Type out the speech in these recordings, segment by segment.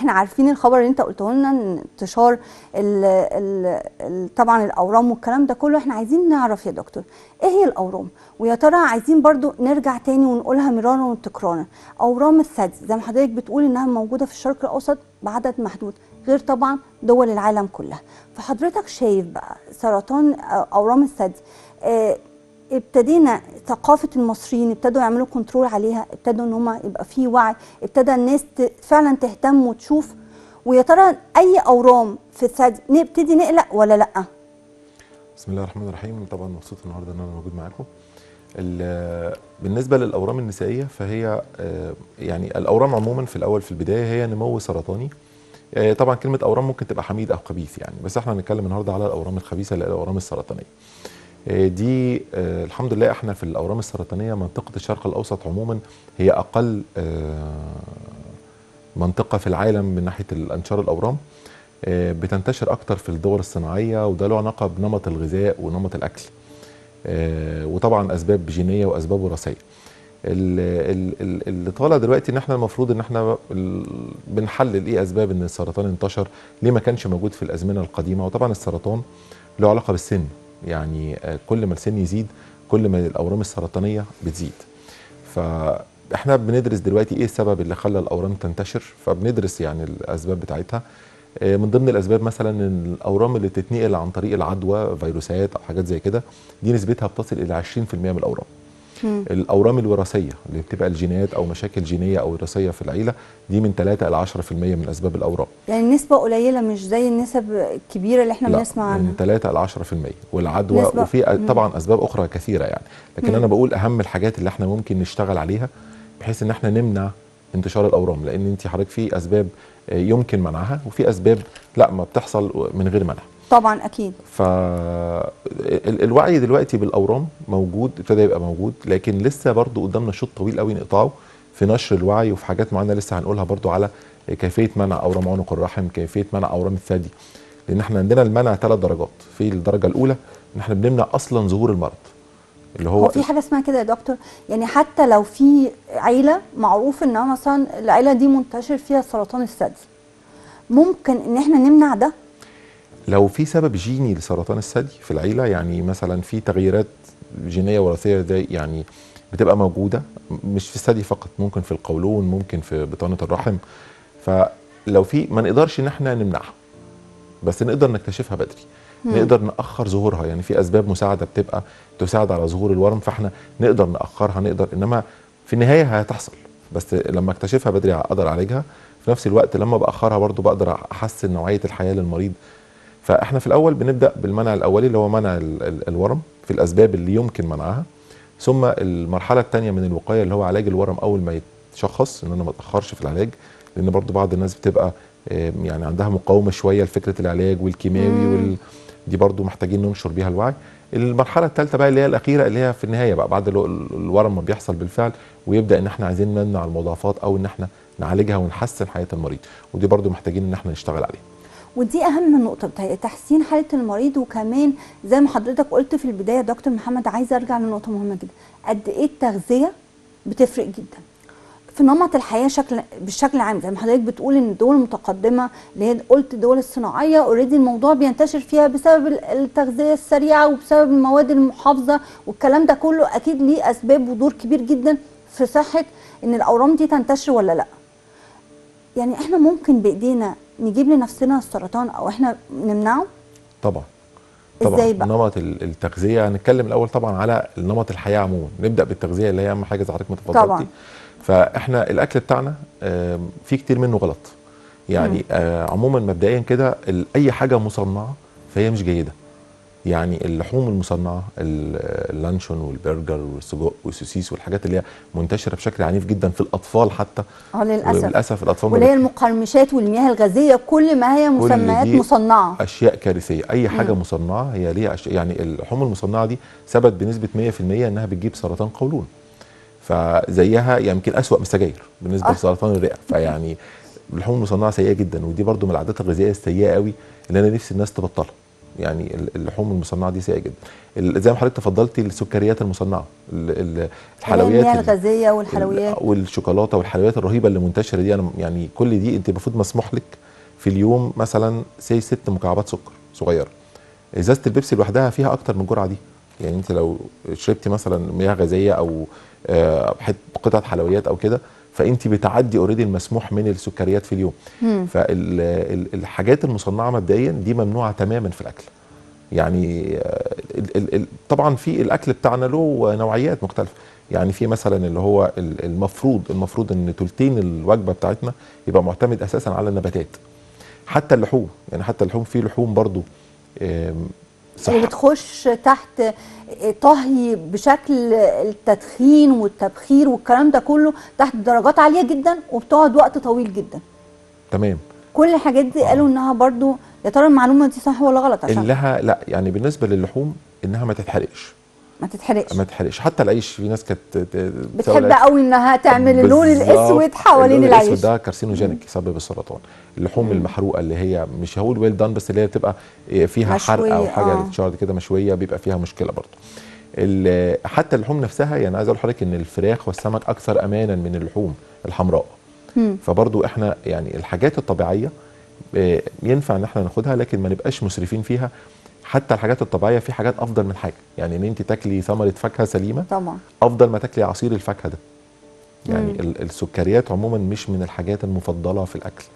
احنا عارفين الخبر اللي انت قلته لنا ان انتشار ال ال ال طبعا الاورام والكلام ده كله احنا عايزين نعرف يا دكتور ايه هي الاورام ويا ترى عايزين برضو نرجع تاني ونقولها مرارا وتكرارا اورام الثدي زي ما حضرتك بتقول انها موجوده في الشرق الاوسط بعدد محدود غير طبعا دول العالم كلها فحضرتك شايف بقى سرطان اورام الثدي اه ابتدينا ثقافه المصريين ابتدوا يعملوا كنترول عليها ابتدوا ان هم يبقى في وعي ابتدى الناس فعلا تهتم وتشوف ويا ترى اي اورام في الثدي نبتدي نقلق ولا لا بسم الله الرحمن الرحيم طبعا مبسوط النهارده ان انا موجود معاكم بالنسبه للاورام النسائيه فهي يعني الاورام عموما في الاول في البدايه هي نمو سرطاني طبعا كلمه اورام ممكن تبقى حميد او خبيث يعني بس احنا هنتكلم النهارده على الاورام الخبيثه اللي هي الاورام السرطانيه دي الحمد لله احنا في الاورام السرطانيه منطقه الشرق الاوسط عموما هي اقل منطقه في العالم من ناحيه الانشار الاورام بتنتشر اكتر في الدول الصناعيه وده له علاقه بنمط الغذاء ونمط الاكل وطبعا اسباب جينيه واسباب وراثيه اللي طالع دلوقتي ان احنا المفروض ان احنا بنحلل ايه اسباب ان السرطان انتشر ليه ما كانش موجود في الازمنه القديمه وطبعا السرطان له علاقه بالسن يعني كل ما السن يزيد كل ما الاورام السرطانيه بتزيد فاحنا بندرس دلوقتي ايه السبب اللي خلى الاورام تنتشر فبندرس يعني الاسباب بتاعتها من ضمن الاسباب مثلا ان الاورام اللي بتتنقل عن طريق العدوى فيروسات او حاجات زي كده دي نسبتها بتصل الى 20% من الاورام مم. الاورام الوراثيه اللي بتبقى الجينات او مشاكل جينيه او وراثيه في العيله دي من 3 الى 10% من اسباب الاورام يعني نسبه قليله مش زي النسب الكبيره اللي احنا لا بنسمع عنها من 3 الى 10% والعدوى نسبة. وفي مم. طبعا اسباب اخرى كثيره يعني لكن مم. انا بقول اهم الحاجات اللي احنا ممكن نشتغل عليها بحيث ان احنا نمنع انتشار الاورام لان انت حضرتك في اسباب يمكن منعها وفي اسباب لا ما بتحصل من غير منع طبعا اكيد فالوعي دلوقتي بالاورام موجود ابتدى يبقى موجود لكن لسه برضو قدامنا شوط طويل قوي نقطعه في نشر الوعي وفي حاجات معينه لسه هنقولها برضو على كيفيه منع اورام عنق الرحم كيفيه منع اورام الثدي لان احنا عندنا المنع ثلاث درجات في الدرجه الاولى ان احنا بنمنع اصلا ظهور المرض اللي هو, هو في حاجه اسمها كده يا دكتور يعني حتى لو في عيله معروف انها مثلا العيله دي منتشر فيها سرطان الثدي ممكن ان احنا نمنع ده لو في سبب جيني لسرطان الثدي في العيله يعني مثلا في تغييرات جينيه وراثيه زي يعني بتبقى موجوده مش في الثدي فقط ممكن في القولون ممكن في بطانه الرحم فلو في ما نقدرش ان احنا نمنعها بس نقدر نكتشفها بدري مم. نقدر ناخر ظهورها يعني في اسباب مساعده بتبقى تساعد على ظهور الورم فاحنا نقدر ناخرها نقدر انما في النهايه هتحصل بس لما اكتشفها بدري اقدر اعالجها في نفس الوقت لما باخرها برضو بقدر احسن نوعيه الحياه للمريض فاحنا في الاول بنبدا بالمنع الاولي اللي هو منع ال ال الورم في الاسباب اللي يمكن منعها ثم المرحله الثانيه من الوقايه اللي هو علاج الورم اول ما يتشخص ان انا ما اتاخرش في العلاج لان برضو بعض الناس بتبقى يعني عندها مقاومه شويه لفكره العلاج والكيماوي وال دي برضو محتاجين ننشر بيها الوعي المرحله الثالثه بقى اللي هي الاخيره اللي هي في النهايه بقى بعد الورم ما بيحصل بالفعل ويبدا ان احنا عايزين نمنع المضاعفات او ان احنا نعالجها ونحسن حياه المريض ودي برضو محتاجين ان احنا نشتغل عليها ودي اهم نقطه بتاعت تحسين حاله المريض وكمان زي ما حضرتك قلت في البدايه دكتور محمد عايزه ارجع لنقطه مهمه جدا قد ايه التغذيه بتفرق جدا في نمط الحياه شكل بالشكل العام زي ما حضرتك بتقول ان الدول المتقدمه اللي هي قلت الدول الصناعيه اوريدي الموضوع بينتشر فيها بسبب التغذيه السريعه وبسبب المواد المحافظه والكلام ده كله اكيد ليه اسباب ودور كبير جدا في صحه ان الاورام دي تنتشر ولا لا يعني احنا ممكن بايدينا نجيب لنفسنا السرطان او احنا نمنعه طبعا طبعا ازاي بقى؟ نمط التغذيه هنتكلم الاول طبعا على نمط الحياه عموما نبدا بالتغذيه اللي هي اهم حاجه زي حضرتك ما تفضلتي طبعا فاحنا الاكل بتاعنا في كتير منه غلط يعني عموما مبدئيا كده اي حاجه مصنعه فهي مش جيده يعني اللحوم المصنعه اللانشون والبرجر والسجق والسوسيس والحاجات اللي هي منتشره بشكل عنيف جدا في الاطفال حتى اه للاسف للاسف الاطفال واللي هي المقرمشات والمياه الغازيه كل ما هي مسميات مصنعه اشياء كارثيه اي حاجه مم. مصنعه هي ليها أشياء يعني اللحوم المصنعه دي ثبت بنسبه 100% انها بتجيب سرطان قولون فزيها يمكن اسوا من السجاير بالنسبه أه. لسرطان الرئه فيعني اللحوم المصنعه سيئه جدا ودي برضو من العادات الغذائيه السيئه قوي اللي انا نفسي الناس تبطلها يعني ال- اللحوم المصنعه دي سيئه جدا ال- زي ما حضرتك تفضلتي السكريات المصنعه ال- ال- الحلويات المياه ال- الغازيه والحلويات والشوكولاته والحلويات الرهيبه اللي منتشره دي انا يعني كل دي انت المفروض مسموح لك في اليوم مثلا سي ست مكعبات سكر صغيره ازازه البيبسي لوحدها فيها اكتر من الجرعه دي يعني انت لو شربتي مثلا مياه غازيه او آه، حت- قطعه حلويات او كده فانت بتعدي اوريدي المسموح من السكريات في اليوم فالحاجات المصنعه مبدئيا دي ممنوعه تماما في الاكل يعني آه، ال- ال- ال- طبعا في الاكل بتاعنا له نوعيات مختلفه يعني في مثلا اللي هو ال- المفروض المفروض ان تلتين الوجبه بتاعتنا يبقى معتمد اساسا على النباتات حتى اللحوم يعني حتى اللحوم في لحوم برضو آم، صح اللي بتخش تحت طهي بشكل التدخين والتبخير والكلام ده كله تحت درجات عاليه جدا وبتقعد وقت طويل جدا تمام كل الحاجات دي قالوا انها برضو يا ترى المعلومه دي صح ولا غلط عشان لها لا يعني بالنسبه للحوم انها ما تتحرقش ما تتحرقش ما تتحرقش حتى العيش في ناس كانت ت- ت- تسوي بتحب العيش. قوي انها تعمل اللون بالظبط. الاسود حوالين اللون العيش الاسود ده كارسينوجينيك يسبب السرطان اللحوم المحروقه اللي هي مش هقول ويل دان بس اللي هي بتبقى فيها حرق او مشوية، حاجه آه. تشارد كده مشويه بيبقى فيها مشكله برضه ال- حتى اللحوم نفسها يعني عايز اقول لحضرتك ان الفراخ والسمك اكثر امانا من اللحوم الحمراء مم. فبرضو احنا يعني الحاجات الطبيعيه آه، ينفع ان احنا ناخدها لكن ما نبقاش مسرفين فيها حتى الحاجات الطبيعيه في حاجات افضل من حاجه يعني ان انت تاكلي ثمره فاكهه سليمه طبعا افضل ما تاكلي عصير الفاكهه ده يعني مم. ال- السكريات عموما مش من الحاجات المفضله في الاكل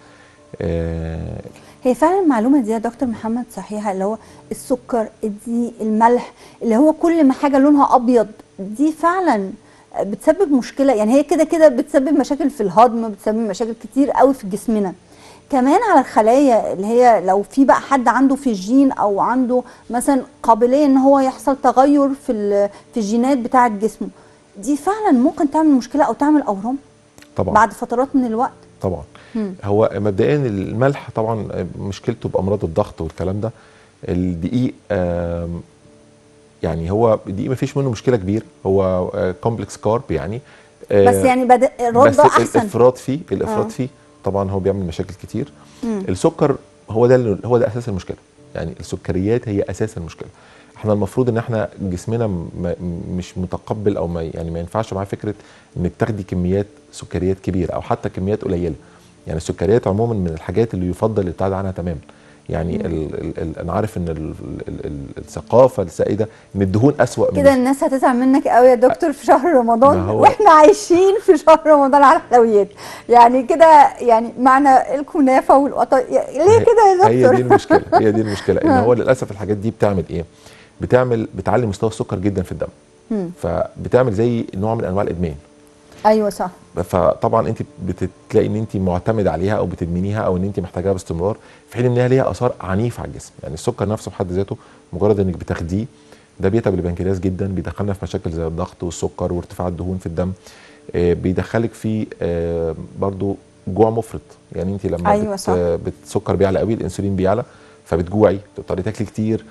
آه هي فعلا المعلومه دي يا دكتور محمد صحيحه اللي هو السكر دي الملح اللي هو كل ما حاجه لونها ابيض دي فعلا بتسبب مشكله يعني هي كده كده بتسبب مشاكل في الهضم بتسبب مشاكل كتير قوي في جسمنا كمان على الخلايا اللي هي لو في بقى حد عنده في الجين او عنده مثلا قابليه ان هو يحصل تغير في ال- في الجينات بتاعه جسمه دي فعلا ممكن تعمل مشكله او تعمل اورام طبعا بعد فترات من الوقت طبعا مم. هو مبدئيا الملح طبعا مشكلته بامراض الضغط والكلام ده الدقيق آم، يعني هو الدقيق ما فيش منه مشكله كبيره هو كومبلكس كارب يعني آه، بس يعني بدأ بس الرد احسن الافراط فيه الافراط آه. فيه طبعا هو بيعمل مشاكل كتير مم. السكر هو ده اللي- هو ده اساس المشكله يعني السكريات هي اساس المشكله احنا المفروض ان احنا جسمنا م- م- مش متقبل او ما يعني ما ينفعش معاه فكره انك تاخدي كميات سكريات كبيره او حتى كميات قليله يعني السكريات عموما من الحاجات اللي يفضل الابتعاد عنها تماما يعني ال ال ال انا عارف ان ال ال ال الثقافه السائده ان الدهون اسوأ من كده الناس هتزعل منك قوي يا دكتور في شهر رمضان ما هو- واحنا عايشين في شهر رمضان على الحلويات يعني كده يعني معنى الكنافه والقطا ليه هي- كده يا هي دي دكتور المشكله هي دي المشكله ان هو للاسف الحاجات دي بتعمل ايه بتعمل بتعلي مستوى السكر جدا في الدم مم. فبتعمل زي نوع من انواع الادمان ايوه صح فطبعا انت بتلاقي ان انت معتمد عليها او بتدمنيها او ان انت محتاجاها باستمرار في حين ان هي ليها اثار عنيفه على الجسم يعني السكر نفسه بحد ذاته مجرد انك بتاخديه ده بيتعب البنكرياس جدا بيدخلنا في مشاكل زي الضغط والسكر وارتفاع الدهون في الدم آه، بيدخلك في آه، برضو جوع مفرط يعني انت لما أيوة بت صح. بت- السكر بيعلى قوي الانسولين بيعلى فبتجوعي بتضطري تاكلي كتير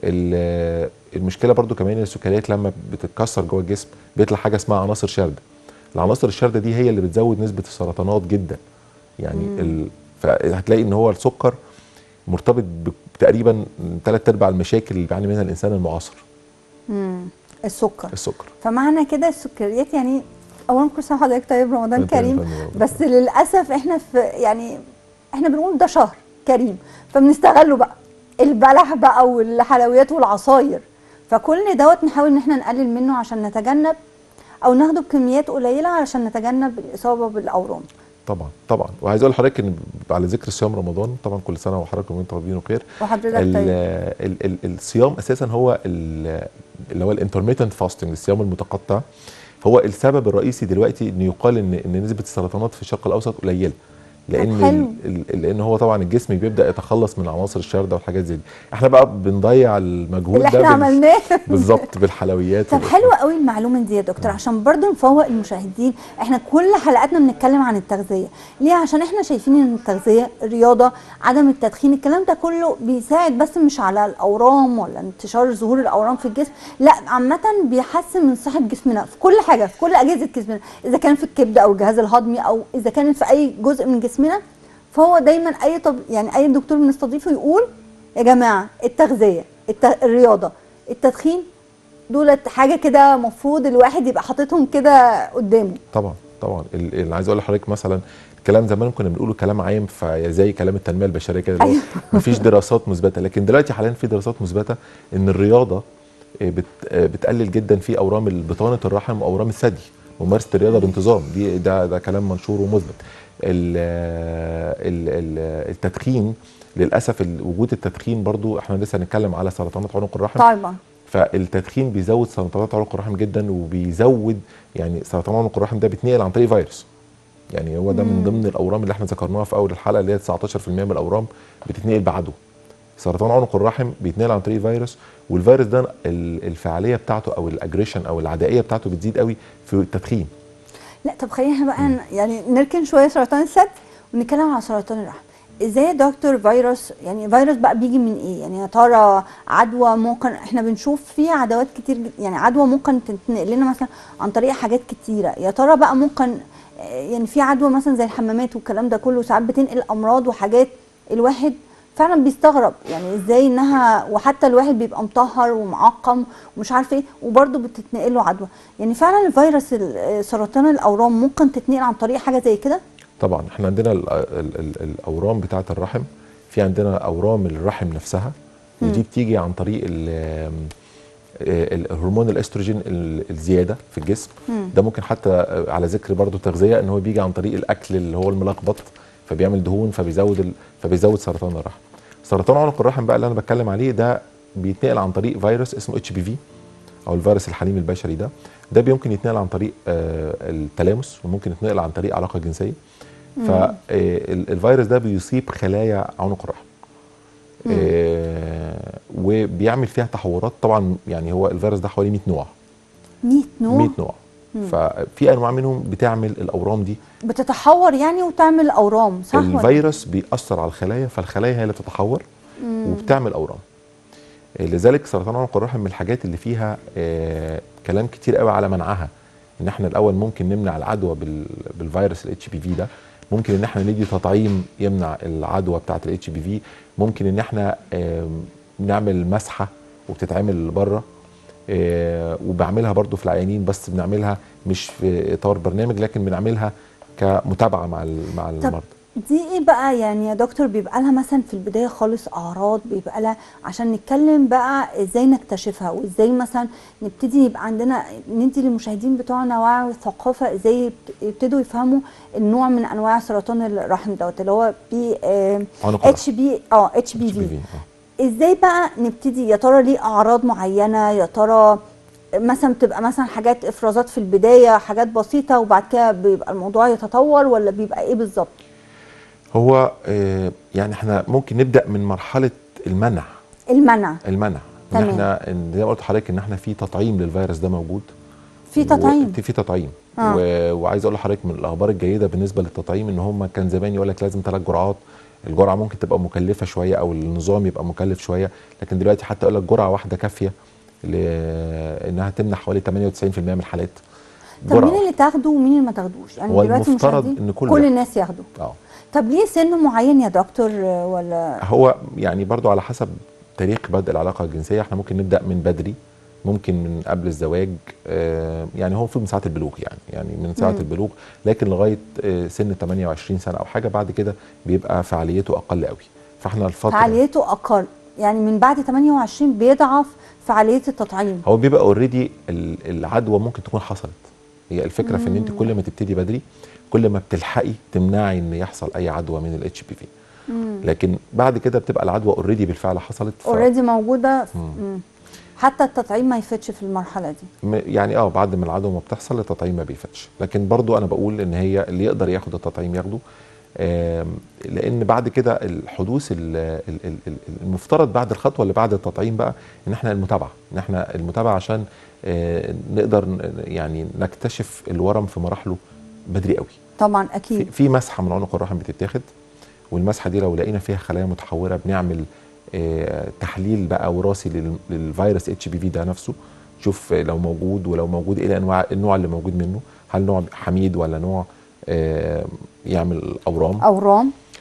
ال- المشكله برضو كمان ان السكريات لما بتتكسر جوه الجسم بيطلع حاجه اسمها عناصر شارده العناصر الشارده دي هي اللي بتزود نسبه السرطانات جدا يعني ال... فهتلاقي ان هو السكر مرتبط ب- تقريبا ثلاث ارباع المشاكل اللي بيعاني منها الانسان المعاصر مم. السكر السكر فمعنى كده السكريات يعني اولا كل سنه وحضرتك طيب رمضان ربنا كريم يخليك. بس للاسف احنا في يعني احنا بنقول ده شهر كريم فبنستغله بقى البلح بقى والحلويات والعصاير فكل دوت نحاول ان احنا نقلل منه عشان نتجنب او ناخده بكميات قليله علشان نتجنب الاصابه بالاورام طبعا طبعا وعايز اقول لحضرتك ان على ذكر صيام رمضان طبعا كل سنه وحضراتكم وانتم طيبين وخير وحضرتك ال طيب ال ال الصيام اساسا هو ال- اللي هو الانترميتنت فاستنج الصيام المتقطع هو السبب الرئيسي دلوقتي ان يقال ان ان نسبه السرطانات في الشرق الاوسط قليله لان حلو. ال- ال- لان هو طبعا الجسم بيبدا يتخلص من العناصر الشارده والحاجات زي دي احنا بقى بنضيع المجهود اللي ده احنا بال- عملناه بالظبط بالحلويات طب وال- حلو قوي المعلومه دي يا دكتور عشان برضو نفوق المشاهدين احنا كل حلقاتنا بنتكلم عن التغذيه ليه عشان احنا شايفين ان التغذيه الرياضه عدم التدخين الكلام ده كله بيساعد بس مش على الاورام ولا انتشار ظهور الاورام في الجسم لا عامه بيحسن من صحه جسمنا في كل حاجه في كل اجهزه جسمنا اذا كان في الكبد او الجهاز الهضمي او اذا كانت في اي جزء من جسمنا فهو دايما اي طب يعني اي دكتور بنستضيفه يقول يا جماعه التغذيه الت... الرياضه التدخين دولت حاجه كده مفروض الواحد يبقى حاططهم كده قدامه طبعا طبعا ال- اللي عايز اقول لحضرتك مثلا الكلام زمان كنا بنقوله كلام عام فزي كلام التنميه البشريه كده اللي هو أيوة. مفيش دراسات مثبته لكن دلوقتي حاليا في دراسات مثبته ان الرياضه آه، بت آه، بتقلل جدا في اورام بطانه الرحم واورام الثدي ممارسه الرياضه بانتظام دي ده ده كلام منشور ومثبت ال- ال- ال- التدخين للاسف ال- وجود التدخين برضو احنا لسه هنتكلم على سرطانات عنق الرحم طبعا فالتدخين بيزود سرطانات عنق الرحم جدا وبيزود يعني سرطان عنق الرحم ده بيتنقل عن طريق فيروس يعني هو ده من ضمن الاورام اللي احنا ذكرناها في اول الحلقه اللي هي 19% من الاورام بتتنقل بعدوى سرطان عنق الرحم بيتنقل عن طريق فيروس والفيروس ده ال- الفعاليه بتاعته او الاجريشن او العدائيه بتاعته بتزيد قوي في التدخين لا طب خلينا بقى ن- يعني نركن شويه سرطان الثدي ونتكلم على سرطان الرحم ازاي يا دكتور فيروس يعني فيروس بقى بيجي من ايه يعني يا ترى عدوى ممكن احنا بنشوف في عدوات كتير جد- يعني عدوى ممكن تنقل لنا مثلا عن طريق حاجات كتيره يا ترى بقى ممكن آه، يعني في عدوى مثلا زي الحمامات والكلام ده كله ساعات بتنقل امراض وحاجات الواحد فعلا بيستغرب يعني ازاي انها وحتى الواحد بيبقى مطهر ومعقم ومش عارف ايه وبرده بتتنقل له عدوى يعني فعلا الفيروس ال- آه، سرطان الاورام ممكن تتنقل عن طريق حاجه زي كده طبعا احنا عندنا ال ال ال الاورام بتاعه الرحم في عندنا اورام الرحم نفسها ودي بتيجي عن طريق ال- ال- الهرمون الاستروجين ال- الزياده في الجسم ده ممكن حتى على ذكر برضو تغذيه ان هو بيجي عن طريق الاكل اللي هو الملخبط فبيعمل دهون فبيزود ال... فبيزود سرطان الرحم سرطان عنق الرحم بقى اللي انا بتكلم عليه ده بيتنقل عن طريق فيروس اسمه اتش بي في او الفيروس الحليم البشري ده ده بيمكن يتنقل عن طريق آه، التلامس وممكن يتنقل عن طريق علاقه جنسيه فالفيروس ده بيصيب خلايا عنق الرحم آه، وبيعمل فيها تحورات طبعا يعني هو الفيروس ده حوالي 100 نوع 100 نوع 100 نوع ففي انواع منهم بتعمل الاورام دي بتتحور يعني وتعمل اورام صح ولا الفيروس بيأثر على الخلايا فالخلايا هي اللي بتتحور وبتعمل اورام آه، لذلك سرطان عنق الرحم من الحاجات اللي فيها آه كلام كتير قوي على منعها ان احنا الاول ممكن نمنع العدوى بال- بالفيروس الاتش بي في ده ممكن ان احنا ندي تطعيم يمنع العدوى بتاعه الاتش بي في ممكن ان احنا آم، نعمل مسحه وبتتعمل بره آه، وبعملها برضو في العيانين بس بنعملها مش في اطار برنامج لكن بنعملها كمتابعه مع ال- مع طب المرضى دي ايه بقى يعني يا دكتور بيبقى لها مثلا في البدايه خالص اعراض بيبقى لها عشان نتكلم بقى ازاي نكتشفها وازاي مثلا نبتدي يبقى عندنا ندي للمشاهدين بتوعنا وعي وثقافه ازاي يبت- يبتدوا يفهموا النوع من انواع سرطان الرحم دوت اللي هو بي عنق اتش بي اه اتش بي في HPV آه. ازاي بقى نبتدي يا ترى ليه اعراض معينه يا ترى مثلا بتبقى مثلا حاجات افرازات في البدايه حاجات بسيطه وبعد كده بيبقى الموضوع يتطور ولا بيبقى ايه بالظبط هو آه، يعني احنا ممكن نبدا من مرحله المنع المنع المنع ان تمام. احنا إن زي ما قلت لحضرتك ان احنا في تطعيم للفيروس ده موجود في تطعيم و- في تطعيم آه. و... وعايز اقول لحضرتك من الاخبار الجيده بالنسبه للتطعيم ان هم كان زمان يقول لك لازم ثلاث جرعات الجرعه ممكن تبقى مكلفه شويه او النظام يبقى مكلف شويه لكن دلوقتي حتى يقول لك جرعه واحده كافيه لانها تمنع حوالي 98% من الحالات طب مين اللي تاخده ومين اللي ما تاخدوش يعني هو دلوقتي المفترض المشاهدين إن كل كل ده. الناس ياخدوا اه طب ليه سن معين يا دكتور آه، ولا هو يعني برضو على حسب تاريخ بدء العلاقه الجنسيه احنا ممكن نبدا من بدري ممكن من قبل الزواج آه، يعني هو المفروض من ساعه البلوغ يعني يعني من ساعه مم. البلوغ لكن لغايه آه، سن 28 سنه او حاجه بعد كده بيبقى فعاليته اقل قوي فاحنا الفتره فعاليته اقل يعني من بعد 28 بيضعف فعاليه التطعيم هو بيبقى اوريدي العدوى ممكن تكون حصلت هي الفكره في ان انت كل ما تبتدي بدري كل ما بتلحقي تمنعي ان يحصل اي عدوى من الاتش بي في لكن بعد كده بتبقى العدوى اوريدي بالفعل حصلت ف- اوريدي موجوده في- مم. مم. حتى التطعيم ما يفيدش في المرحله دي م- يعني اه بعد ما العدوى ما بتحصل التطعيم ما بيفيدش لكن برضو انا بقول ان هي اللي يقدر ياخد التطعيم ياخده آم، لان بعد كده الحدوث ال- ال- ال- ال- المفترض بعد الخطوه اللي بعد التطعيم بقى ان احنا المتابعه ان احنا المتابعه عشان آه، نقدر ن- يعني نكتشف الورم في مراحله بدري قوي طبعا في, اكيد في مسحه من عنق الرحم بتتاخد والمسحه دي لو لقينا فيها خلايا متحوره بنعمل آه، تحليل بقى وراثي لل- للفيروس اتش بي في ده نفسه شوف لو موجود ولو موجود ايه الانواع النوع اللي موجود منه هل نوع حميد ولا نوع آه، يعمل اورام اورام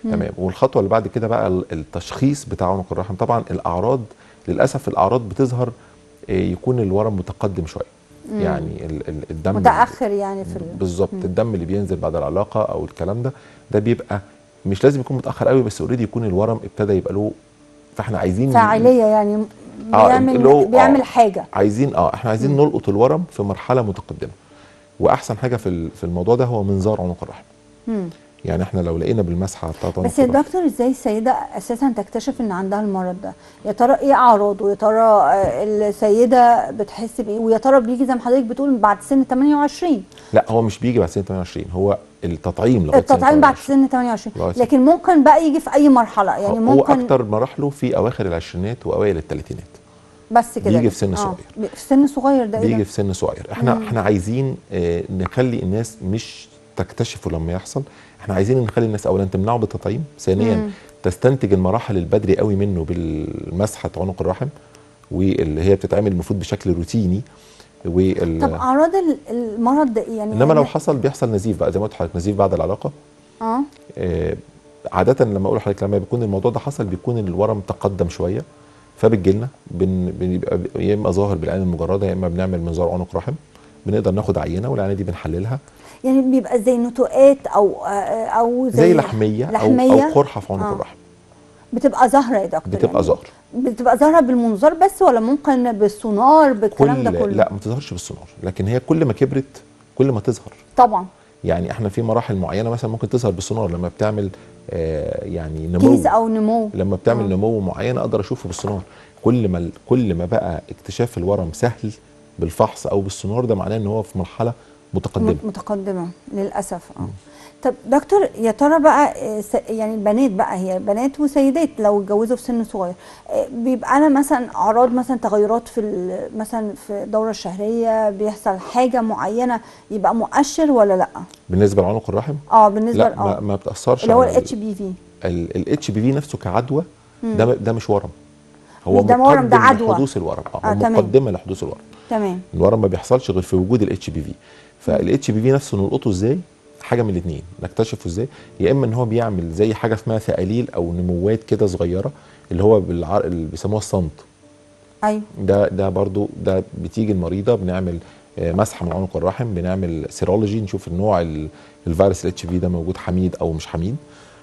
تمام والخطوه اللي بعد كده بقى ال- التشخيص بتاع عنق الرحم طبعا الاعراض للاسف الاعراض بتظهر آه، يكون الورم متقدم شويه يعني ال- ال- الدم متاخر يعني في ال... بالظبط الدم اللي بينزل بعد العلاقه او الكلام ده ده بيبقى مش لازم يكون متاخر قوي بس اوريدي يكون الورم ابتدى يبقى له فاحنا عايزين فاعليه يعني آه، بيعمل اللي هو- بيعمل آه. حاجه عايزين اه احنا عايزين نلقط الورم في مرحله متقدمه واحسن حاجه في ال- في الموضوع ده هو منظار عنق الرحم مم. يعني احنا لو لقينا بالمسحه بتاعت عنق بس يا الرحم دكتور ازاي السيده اساسا تكتشف ان عندها المرض ده يا ترى ايه اعراضه يا ترى آه، السيده بتحس بايه ويا ترى بيجي زي ما حضرتك بتقول بعد سن 28 لا هو مش بيجي بعد سنه 28 هو التطعيم لغايه سنة التطعيم بعد 28. سن 28 لغاية سن- لكن ممكن بقى يجي في اي مرحله يعني هو ممكن اكتر مراحله في اواخر العشرينات واوائل الثلاثينات بس كده بيجي كده. في سن آه. صغير. بي- في سن صغير ده ايه بيجي ده؟ في سن صغير احنا احنا عايزين اه نخلي الناس مش تكتشفه لما يحصل احنا عايزين نخلي الناس اولا تمنعه بالتطعيم ثانيا مم. تستنتج المراحل البدري قوي منه بالمسحه عنق الرحم واللي هي بتتعمل المفروض بشكل روتيني وال... طب اعراض ال- المرض ده ايه يعني انما لو يعني- حصل بيحصل نزيف بقى زي ما قلت لحضرتك نزيف بعد العلاقه اه آه، عادة لما اقول لحضرتك لما بيكون الموضوع ده حصل بيكون الورم تقدم شوية فبتجي لنا بن بيبقى يا اما ظاهر بالعين المجردة يا اما بنعمل منظار عنق رحم بنقدر ناخد عينة والعينة دي بنحللها يعني بيبقى زي نتوءات او آه، او زي, زي لحمية, لحمية او او قرحة في عنق آه. الرحم بتبقى ظاهره يا دكتور بتبقى يعني ظاهرة بتبقى ظاهره بالمنظار بس ولا ممكن بالسونار بالكلام ده كل كله لا ما تظهرش بالسونار لكن هي كل ما كبرت كل ما تظهر طبعا يعني احنا في مراحل معينة مثلا ممكن تظهر بالسونار لما بتعمل آه يعني نمو كيس او نمو لما بتعمل آه. نمو معين اقدر اشوفه بالسونار كل ما كل ما بقى اكتشاف الورم سهل بالفحص او بالسونار ده معناه ان هو في مرحله متقدمه م- متقدمه للاسف اه طب دكتور يا ترى بقى آه، س- يعني البنات بقى هي بنات وسيدات لو اتجوزوا في سن صغير آه، بيبقى انا مثلا اعراض مثلا تغيرات في ال- مثلا في الدوره الشهريه بيحصل حاجه معينه يبقى مؤشر ولا لا؟ بالنسبه لعنق الرحم اه بالنسبه لا ما, اه ما بتاثرش اللي هو على الاتش بي في الاتش بي في نفسه كعدوى ده ده مش ورم هو مش ده ورم، ده مقدم عدوى. لحدوث الورم اه, آه، هو تمام. مقدمه لحدوث الورم تمام الورم ما بيحصلش غير في وجود الاتش بي في فالاتش بي في نفسه نلقطه ازاي حاجه من الاثنين نكتشفه ازاي يا اما ان هو بيعمل زي حاجه اسمها ثقاليل او نموات كده صغيره اللي هو بالعر... اللي بيسموها الصمت ايوه ده ده برضو ده بتيجي المريضه بنعمل آه، مسح من عنق الرحم بنعمل سيرولوجي نشوف النوع ال- الفيروس الاتش في ده موجود حميد او مش حميد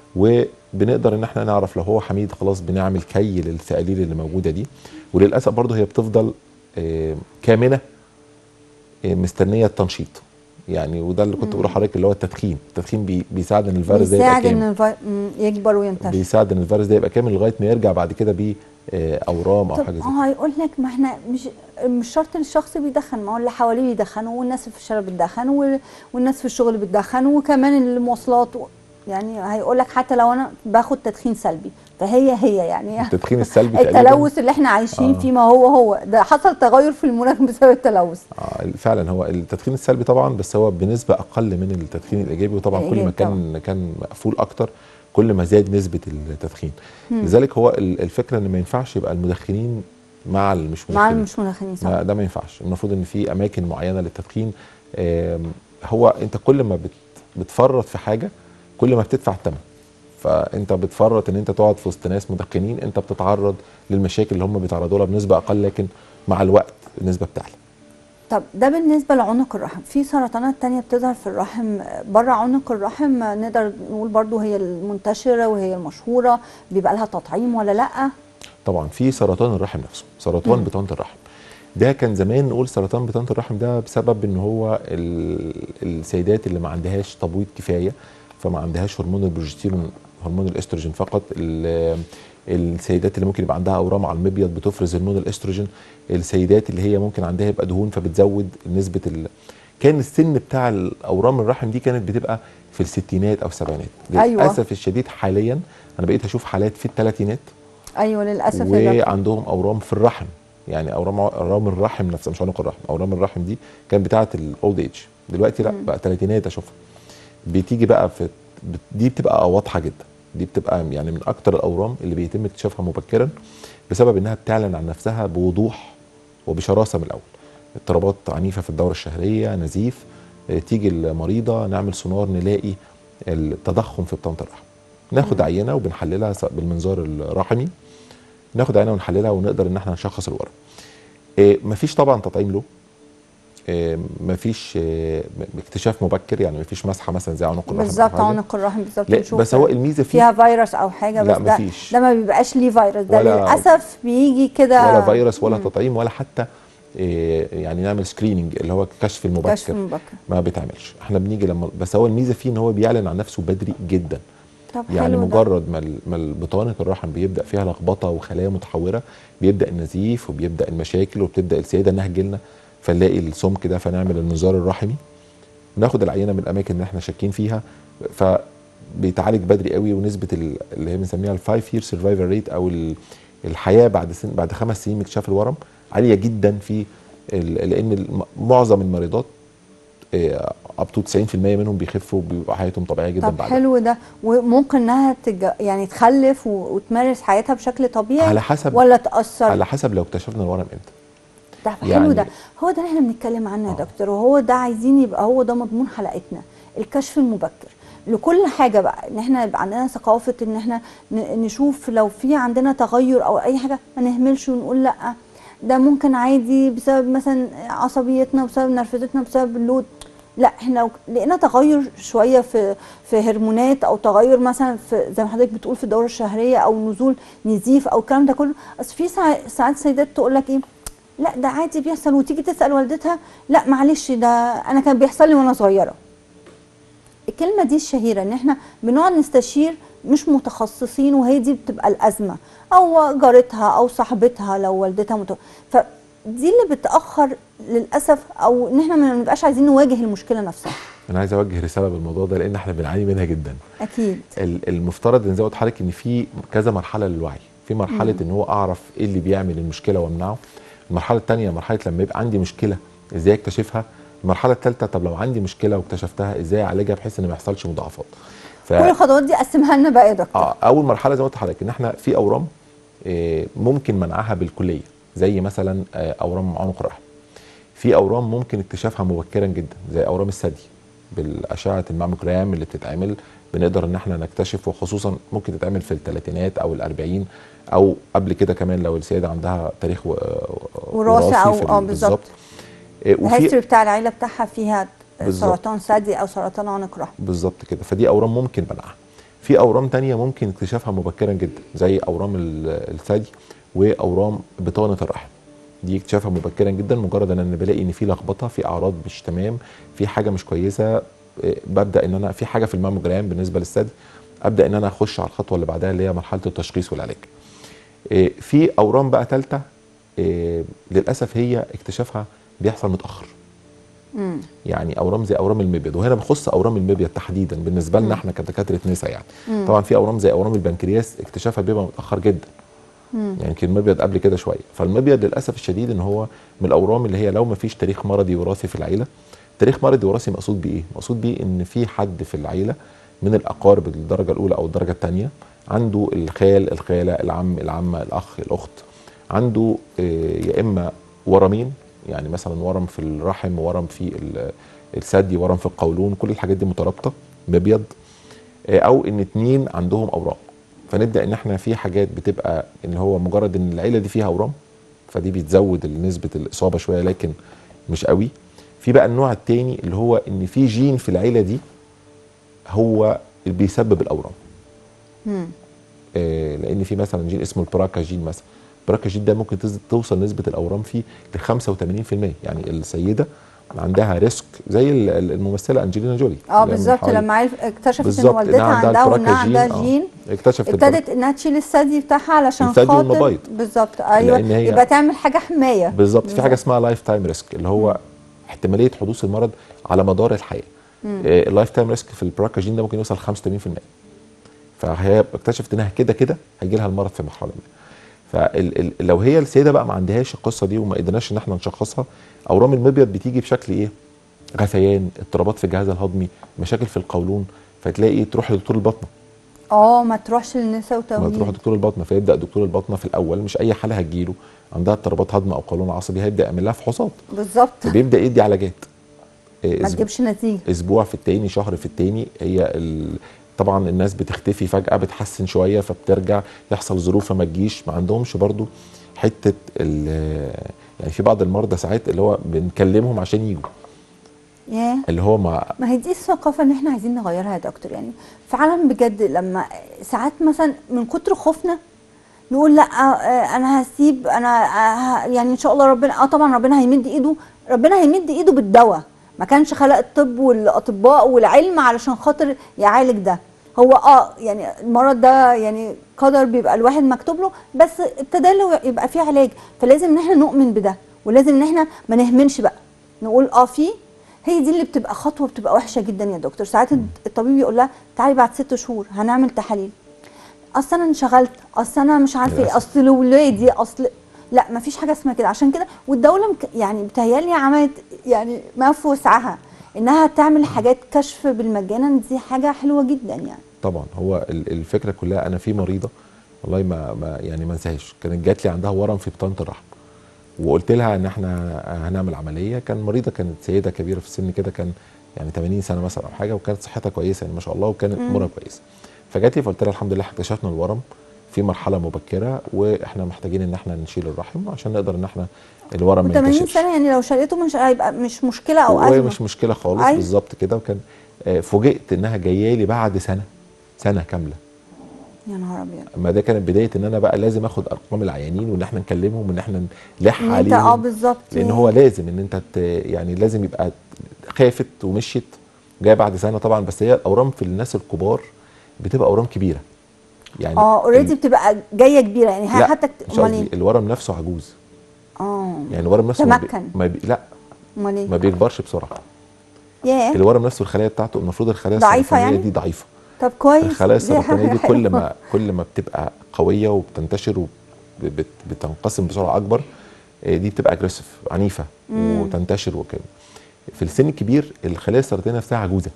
وبنقدر ان احنا نعرف لو هو حميد خلاص بنعمل كي للثقاليل اللي موجوده دي وللاسف برضو هي بتفضل آه، كامنه آه، مستنيه التنشيط يعني وده اللي كنت بقول لحضرتك اللي هو التدخين التدخين بي بيساعد ان الفيروس ده يبقى بيساعد ان كامل الفي... مم، يكبر وينتشر بيساعد ان الفيروس ده يبقى كامل لغايه ما يرجع بعد كده بيه آه، اورام او طب حاجه زي كده اه هيقول لك ما احنا مش مش شرط الشخص بيدخن ما هو اللي حواليه بيدخنوا والناس في الشارع بتدخن وال- والناس في الشغل بتدخن وكمان المواصلات و... يعني هيقول لك حتى لو انا باخد تدخين سلبي فهي هي يعني التدخين السلبي تقريبا التلوث اللي احنا عايشين آه. فيه ما هو هو ده حصل تغير في المناخ بسبب التلوث آه، فعلا هو التدخين السلبي طبعا بس هو بنسبه اقل من التدخين الايجابي وطبعا كل ما الإيجابي كان كان مقفول اكتر كل ما زاد نسبه التدخين لذلك هو ال- الفكره ان ما ينفعش يبقى المدخنين مع المش مع مدخنين مش مدخنين صح ما- ده ما ينفعش المفروض ان في اماكن معينه للتدخين آم، هو انت كل ما بت بتفرط في حاجه كل ما بتدفع الثمن فانت بتفرط ان انت تقعد في وسط ناس مدخنين انت بتتعرض للمشاكل اللي هم بيتعرضوا لها بنسبه اقل لكن مع الوقت النسبه بتعلى طب ده بالنسبة لعنق الرحم في سرطانات تانية بتظهر في الرحم بره عنق الرحم نقدر نقول برضو هي المنتشرة وهي المشهورة بيبقى لها تطعيم ولا لأ طبعا في سرطان الرحم نفسه سرطان بطانه الرحم ده كان زمان نقول سرطان بطانه الرحم ده بسبب ان هو ال- السيدات اللي ما عندهاش تبويض كفايه فما عندهاش هرمون البروجستيرون هرمون الاستروجين فقط ال- السيدات اللي ممكن يبقى عندها اورام على المبيض بتفرز هرمون الاستروجين السيدات اللي هي ممكن عندها يبقى دهون فبتزود نسبه ال... كان السن بتاع الاورام الرحم دي كانت بتبقى في الستينات او السبعينات أيوة. للاسف الشديد حاليا انا بقيت اشوف حالات في الثلاثينات أيوة للأسف يا دكتور. وعندهم اورام في الرحم يعني اورام اورام الرحم نفسها مش عنق الرحم اورام الرحم دي كانت بتاعه الاولد ايج دلوقتي لا بقى ثلاثينات اشوفها بتيجي بقى في بت- دي بتبقى واضحه جدا دي بتبقى يعني من اكتر الاورام اللي بيتم اكتشافها مبكرا بسبب انها بتعلن عن نفسها بوضوح وبشراسه من الاول اضطرابات عنيفه في الدوره الشهريه نزيف آه، تيجي المريضه نعمل سونار نلاقي التضخم في بطانه الرحم ناخد عينه وبنحللها سواء بالمنظار الرحمي ناخد عينه ونحللها ونقدر ان احنا نشخص الورم إيه مفيش طبعا تطعيم له إيه مفيش إيه اكتشاف مبكر يعني مفيش مسحه مثلا زي عنق الرحم أو بالظبط حاجة. عنق الرحم بالظبط لا نشوف بس هو الميزه فيه فيها فيروس او حاجه لا، بس ده مفيش. ده ما بيبقاش ليه فيروس ده ولا- للاسف بيجي كده ولا فيروس ولا تطعيم ولا حتى إيه يعني نعمل سكريننج اللي هو الكشف المبكر كشف مبكر ما بيتعملش احنا بنيجي لما بس هو الميزه فيه ان هو بيعلن عن نفسه بدري جدا طب يعني حلو ده. مجرد ما ال- ما البطانه الرحم بيبدا فيها لخبطه وخلايا متحوره بيبدا النزيف وبيبدا المشاكل وبتبدا السيده انها تجيلنا فنلاقي السمك ده فنعمل المنظار الرحمي ناخد العينه من الاماكن اللي احنا شاكين فيها فبيتعالج بدري قوي ونسبه ال- اللي هي بنسميها الفايف يير سرفايفل ريت او ال- الحياه بعد سن بعد خمس سنين من اكتشاف الورم عاليه جدا في ال- لان الم- معظم المريضات اب تو 90% منهم بيخفوا بيبقى حياتهم طبيعيه جدا طب بعدها حلو ده وممكن انها تج... يعني تخلف و... وتمارس حياتها بشكل طبيعي على حسب ولا تاثر على حسب لو اكتشفنا الورم امتى ده حلو يعني- ده هو ده اللي احنا بنتكلم عنه يا آه. دكتور وهو ده عايزين يبقى هو ده مضمون حلقتنا الكشف المبكر لكل حاجه بقى ان احنا يبقى عندنا ثقافه ان احنا ن- نشوف لو في عندنا تغير او اي حاجه ما نهملش ونقول لا ده ممكن عادي بسبب مثلا عصبيتنا بسبب نرفزتنا بسبب اللود لا احنا لو لقينا تغير شويه في في هرمونات او تغير مثلا في زي ما حضرتك بتقول في الدوره الشهريه او نزول نزيف او الكلام ده كله اصل في ساع- ساعات سيدات تقول لك ايه لا ده عادي بيحصل وتيجي تسال والدتها لا معلش ده انا كان بيحصل لي وانا صغيره الكلمه دي الشهيره ان احنا بنقعد نستشير مش متخصصين وهي دي بتبقى الازمه او جارتها او صاحبتها لو والدتها مت... فدي اللي بتاخر للاسف او ان احنا ما نبقاش عايزين نواجه المشكله نفسها انا عايز اوجه رساله بالموضوع ده لان احنا بنعاني منها جدا اكيد ال- المفترض ان زي ما قلت لحضرتك ان في كذا مرحله للوعي في مرحله ان هو اعرف ايه اللي بيعمل المشكله وامنعه المرحله الثانيه مرحله لما يبقى عندي مشكله ازاي اكتشفها المرحله الثالثه طب لو عندي مشكله واكتشفتها ازاي اعالجها بحيث ان ما يحصلش مضاعفات ف... كل الخطوات دي قسمها لنا بقى يا دكتور اه اول مرحله زي ما قلت لحضرتك ان احنا في اورام آه، ممكن منعها بالكليه زي مثلا آه، اورام عنق الرحم في اورام ممكن اكتشافها مبكرا جدا زي اورام الثدي بالاشعه الماموجرام اللي بتتعمل بنقدر ان احنا نكتشف وخصوصا ممكن تتعمل في الثلاثينات او الأربعين او قبل كده كمان لو السيده عندها تاريخ و- وراثي أو- في ال- آه، بالظبط. آه، وفي الهيستوري بتاع العيله بتاعها فيها بالظبط. سرطان ثدي او سرطان عنق رحم بالظبط كده فدي اورام ممكن منعها في اورام تانية ممكن اكتشافها مبكرا جدا زي اورام ال- الثدي واورام بطانه الرحم دي اكتشافها مبكرا جدا مجرد ان انا بلاقي ان في لخبطه في اعراض مش تمام في حاجه مش كويسه إيه، ببدا ان انا في حاجه في الماموجرام بالنسبه للثدي ابدا ان انا اخش على الخطوه اللي بعدها اللي هي مرحله التشخيص والعلاج إيه، في اورام بقى ثالثه للاسف هي اكتشافها بيحصل متاخر امم يعني اورام زي اورام المبيض وهنا بخص اورام المبيض تحديدا بالنسبه لنا احنا كدكاتره نساء يعني مم. طبعا في اورام زي اورام البنكرياس اكتشافها بيبقى متاخر جدا مم. يعني يمكن المبيض قبل كده شويه فالمبيض للاسف الشديد ان هو من الاورام اللي هي لو ما فيش تاريخ مرضي وراثي في العيله تاريخ مرضي وراثي مقصود بيه ايه مقصود بيه ان في حد في العيله من الاقارب الدرجه الاولى او الدرجه الثانيه عنده الخال الخاله العم العمه الاخ الاخت عنده آه، يا اما ورمين يعني مثلا ورم في الرحم ورم في ال- الثدي ورم في القولون كل الحاجات دي مترابطه مبيض آه، او ان اتنين عندهم اورام فنبدا ان احنا في حاجات بتبقى ان هو مجرد ان العيله دي فيها اورام فدي بتزود نسبه الاصابه شويه لكن مش قوي في بقى النوع التاني اللي هو ان في جين في العيله دي هو اللي بيسبب الاورام مم. آه، لان في مثلا جين اسمه البراكا جين مثلا البراكا جين ده ممكن تز- توصل نسبه الاورام فيه ل 85% يعني السيده عندها ريسك زي ال- ال- الممثله انجلينا جولي اه اللي من بالظبط حوالي- لما عرف- اكتشفت ان بالظبط والدتها عندها وانها عندها آه. جين اكتشفت البراكا. ابتدت انها تشيل الثدي بتاعها علشان الثدي خاطر والمبايض. بالظبط ايوه لأن هي- يبقى تعمل حاجه حمايه بالظبط في حاجه اسمها لايف تايم ريسك اللي هو احتماليه حدوث المرض على مدار الحياه اللايف تايم ريسك في البراكا جين ده ممكن يوصل 85% فهي اكتشفت انها كده كده هيجي لها المرض في مرحله ما فلو هي السيده بقى ما عندهاش القصه دي وما قدرناش ان احنا نشخصها اورام المبيض بتيجي بشكل ايه غثيان اضطرابات في الجهاز الهضمي مشاكل في القولون فتلاقي تروح لدكتور البطنه اه ما تروحش للنساء ما تروح وتوليد دكتور البطنه فيبدا دكتور البطنه في الاول مش اي حاله هتجيله عندها اضطرابات هضم او قولون عصبي هيبدا يعمل لها فحوصات بالظبط فبيبدا يدي علاجات إيه، ما أسبوع- تجيبش نتيجه اسبوع في التاني شهر في التاني هي طبعا الناس بتختفي فجاه بتحسن شويه فبترجع يحصل ظروف فما تجيش ما عندهمش برضو حته ال- يعني في بعض المرضى ساعات اللي هو بنكلمهم عشان يجوا ياه اللي هو مع ما هي دي الثقافة اللي احنا عايزين نغيرها يا دكتور يعني فعلا بجد لما ساعات مثلا من كتر خوفنا نقول لا آه، انا هسيب انا آه، يعني ان شاء الله ربنا اه طبعا ربنا هيمد ايده ربنا هيمد ايده بالدواء ما كانش خلق الطب والاطباء والعلم علشان خاطر يعالج ده هو اه يعني المرض ده يعني قدر بيبقى الواحد مكتوب له بس ابتدى له يبقى فيه علاج فلازم ان احنا نؤمن بده ولازم ان احنا ما نهملش بقى نقول اه في هي دي اللي بتبقى خطوه بتبقى وحشه جدا يا دكتور ساعات الطبيب يقول لها تعالي بعد ست شهور هنعمل تحاليل اصل انا انشغلت اصل انا مش عارفه ايه للأسف. اصل ولادي اصل لا ما فيش حاجه اسمها كده عشان كده والدوله مك... يعني بتهيالي عملت يعني ما في وسعها انها تعمل حاجات كشف بالمجانا دي حاجه حلوه جدا يعني طبعا هو ال- الفكره كلها انا في مريضه والله ما, ما يعني ما انساهاش كانت جات لي عندها ورم في بطانه الرحم وقلت لها ان احنا هنعمل عمليه كان مريضه كانت سيده كبيره في السن كده كان يعني 80 سنه مثلا او حاجه وكانت صحتها كويسه يعني ما شاء الله وكانت امورها كويسه فجات لي فقلت لها الحمد لله اكتشفنا الورم في مرحله مبكره واحنا محتاجين ان احنا نشيل الرحم عشان نقدر ان احنا الورم ما و80 ينتشرش سنه يعني لو شالته مش هيبقى مش مشكله او وهي ازمه مش مشكله خالص أيوة. بالظبط كده وكان آه، فوجئت انها جايه لي بعد سنه سنه كامله يا نهار ابيض اما ده كانت بدايه ان انا بقى لازم اخد ارقام العيانين وان احنا نكلمهم وان احنا نلح ان انت عليهم اه بالظبط لان هو لازم ان انت ت- يعني لازم يبقى خافت ومشيت جايه بعد سنه طبعا بس هي الاورام في الناس الكبار بتبقى اورام كبيره يعني اه اوريدي بتبقى جايه كبيره يعني لا حتى مش امال قصدي ايه الورم نفسه عجوز اه يعني الورم نفسه ما بي... تمكن. ما بي... لا امال ايه ما بيكبرش بسرعه ياه الورم نفسه الخلايا بتاعته المفروض الخلايا ضعيفة السرطانيه يعني؟ دي ضعيفه طب كويس الخلايا دي السرطانيه حاجة دي كل حلوة. ما كل ما بتبقى قويه وبتنتشر وبتنقسم بسرعه اكبر آه، دي بتبقى اجريسيف عنيفه وتنتشر وكده في السن الكبير الخلايا السرطانيه نفسها عجوزه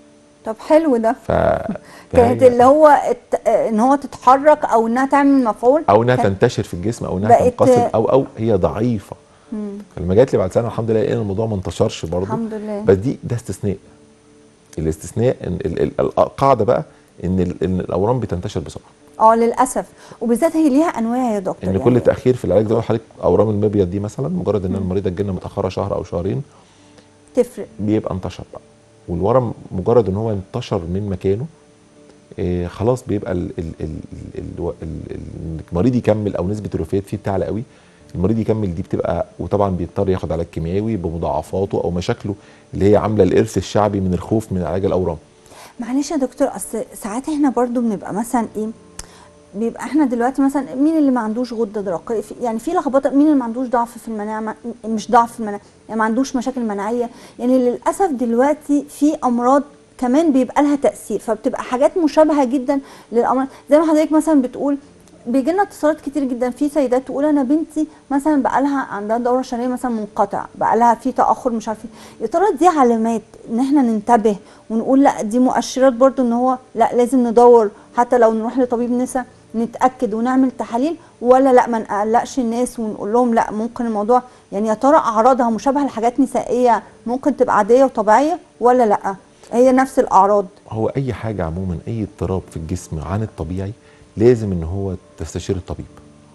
طب حلو ده ف كانت فهي- اللي هو الت... ان هو تتحرك او انها تعمل مفعول او انها كان- تنتشر في الجسم او انها بقت- تنقسم او او هي ضعيفه فلما جات لي بعد سنه الحمد لله لقينا الموضوع ما انتشرش برضه الحمد لله. بس دي ده استثناء الاستثناء إن ال- ال- القاعده بقى ان ال- ان الاورام بتنتشر بسرعه اه للاسف وبالذات هي ليها انواع يا دكتور ان كل تاخير في العلاج زي ما حضرتك اورام المبيض دي مثلا مجرد ان المريضه تجيلنا متاخره شهر او شهرين تفرق بيبقى انتشر بقى والورم مجرد ان هو انتشر من مكانه إيه خلاص بيبقى ال ال ال ال ال ال ال المريض يكمل او نسبه الوفيات فيه بتعلى قوي المريض يكمل دي بتبقى وطبعا بيضطر ياخد علاج كيميائي بمضاعفاته او مشاكله اللي هي عامله الارث الشعبي من الخوف من علاج الاورام معلش يا دكتور اصل ساعات احنا برضو بنبقى مثلا ايه بيبقى احنا دلوقتي مثلا مين اللي ما عندوش غده درقيه في- يعني في لخبطه مين اللي ما عندوش ضعف في المناعه ما- مش ضعف في المناعه يعني ما عندوش مشاكل مناعيه يعني للاسف دلوقتي في امراض كمان بيبقى لها تاثير فبتبقى حاجات مشابهه جدا للامراض زي ما حضرتك مثلا بتقول بيجي لنا اتصالات كتير جدا في سيدات تقول انا بنتي مثلا بقى لها عندها دوره شهريه مثلا منقطع بقى لها في تاخر مش عارفه إيه. يا ترى دي علامات ان احنا ننتبه ونقول لا دي مؤشرات برضو ان هو لا لازم ندور حتى لو نروح لطبيب نساء نتاكد ونعمل تحاليل ولا لا ما نقلقش الناس ونقول لهم لا ممكن الموضوع يعني يا ترى اعراضها مشابهه لحاجات نسائيه ممكن تبقى عاديه وطبيعيه ولا لا هي نفس الاعراض هو اي حاجه عموما اي اضطراب في الجسم عن الطبيعي لازم ان هو تستشير الطبيب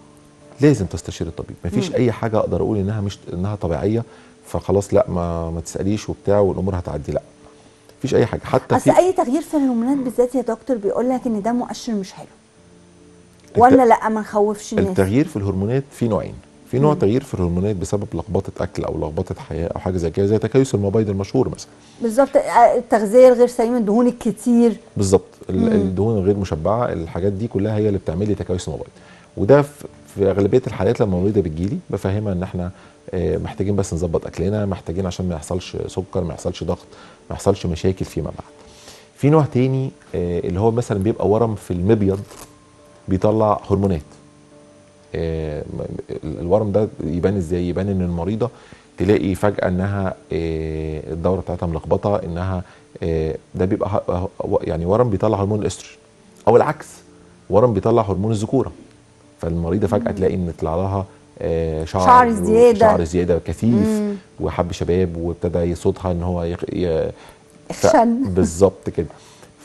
لازم تستشير الطبيب مفيش اي حاجه اقدر اقول انها مش انها طبيعيه فخلاص لا ما ما تساليش وبتاع والامور هتعدي لا مفيش اي حاجه حتى اصل في اي تغيير في الهرمونات بالذات يا دكتور بيقول لك ان ده مؤشر مش حلو الت- ولا لا ما نخوفش الناس التغيير في الهرمونات في نوعين في نوع تغيير في الهرمونات بسبب لخبطه اكل او لخبطه حياه او حاجه زي كده زي تكيس المبيض المشهور مثلا بالظبط آه، التغذيه الغير سليمه الدهون الكتير بالظبط ال- الدهون الغير مشبعه الحاجات دي كلها هي اللي بتعمل لي تكيس المبيض وده في- في اغلبيه الحالات لما المريضه بتجيلي بفهمها ان احنا آه، محتاجين بس نظبط اكلنا محتاجين عشان ما يحصلش سكر ما يحصلش ضغط ما يحصلش مشاكل فيما بعد في نوع تاني آه، اللي هو مثلا بيبقى ورم في المبيض بيطلع هرمونات آه، م- ال- الورم ده يبان ازاي يبان ان المريضه تلاقي فجاه انها آه، الدوره بتاعتها ملخبطه انها آه، ده بيبقى ه- ه- يعني ورم بيطلع هرمون الاستروجين او العكس ورم بيطلع هرمون الذكوره فالمريضه فجاه تلاقي ان طلع لها آه، شعر شعر زيادة. شعر زياده كثيف مم. وحب شباب وابتدى يصوتها ان هو يخ... ي... ف- يخشن. بالظبط كده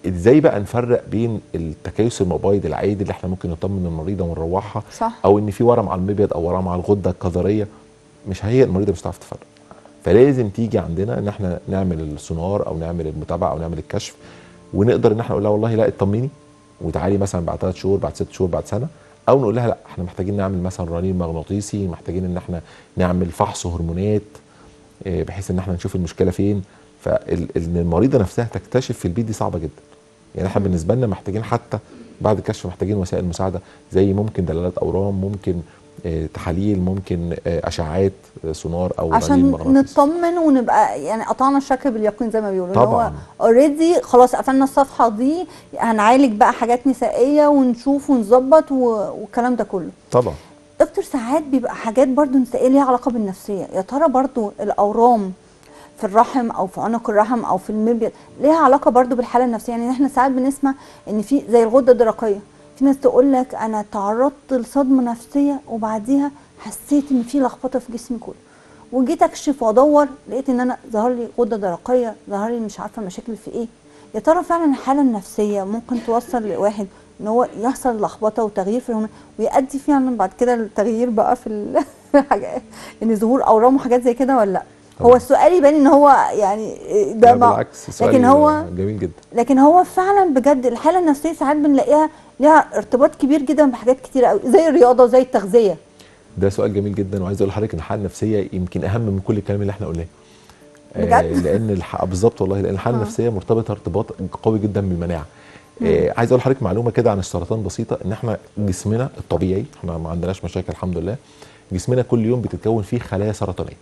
ازاي بقى نفرق بين التكيس المبايض العادي اللي احنا ممكن نطمن المريضه ونروحها صح او ان في ورم على المبيض او ورم على الغده الكظريه مش هي المريضه مش هتعرف تفرق فلازم تيجي عندنا ان احنا نعمل السونار او نعمل المتابعه او نعمل الكشف ونقدر ان احنا نقول لها والله لا اطمني وتعالي مثلا بعد ثلاث شهور بعد ست شهور بعد سنه او نقول لها لا احنا محتاجين نعمل مثلا رنين مغناطيسي محتاجين ان احنا نعمل فحص هرمونات آه، بحيث ان احنا نشوف المشكله فين فان المريضه نفسها تكتشف في البيت دي صعبه جدا يعني احنا بالنسبه لنا محتاجين حتى بعد الكشف محتاجين وسائل مساعده زي ممكن دلالات اورام ممكن آه، تحاليل ممكن آه، اشعاعات آه، سونار او رنين عشان مغناطيسي نطمن ونبقى يعني قطعنا الشك باليقين زي ما بيقولوا اللي هو طبعاً. اوريدي خلاص قفلنا الصفحه دي هنعالج بقى حاجات نسائيه ونشوف ونظبط و- والكلام ده كله طبعا دكتور ساعات بيبقى حاجات برضو نسائيه ليها علاقه بالنفسيه يا ترى برضو الاورام في الرحم او في عنق الرحم او في المبيض ليها علاقه برضو بالحاله النفسيه يعني احنا ساعات بنسمع ان في زي الغده الدرقيه في ناس تقول لك انا تعرضت لصدمه نفسيه وبعديها حسيت ان في لخبطه في جسمي كله وجيت اكشف وادور لقيت ان انا ظهر لي غده درقيه ظهر لي مش عارفه مشاكل في ايه يا ترى فعلا الحاله النفسيه ممكن توصل لواحد ان هو يحصل لخبطه وتغيير في الهرمون ويؤدي فعلا بعد كده التغيير بقى في ال- الحاجات ان ظهور اورام وحاجات زي كده ولا لا هو طبعاً. السؤال يبان ان هو يعني ده لا مع- بالعكس سؤال لكن هو جميل جدا لكن هو فعلا بجد الحاله النفسيه ساعات بنلاقيها ليها ارتباط كبير جدا بحاجات كتيره قوي زي الرياضه وزي التغذيه ده سؤال جميل جدا وعايز اقول لحضرتك ان الحاله النفسيه يمكن اهم من كل الكلام اللي احنا قلناه بجد؟ آه لان الح... بالظبط والله لان الحاله آه. النفسيه مرتبطه ارتباط قوي جدا بالمناعه آه عايز اقول لحضرتك معلومه كده عن السرطان بسيطه ان احنا جسمنا الطبيعي احنا ما عندناش مشاكل الحمد لله جسمنا كل يوم بتتكون فيه خلايا سرطانيه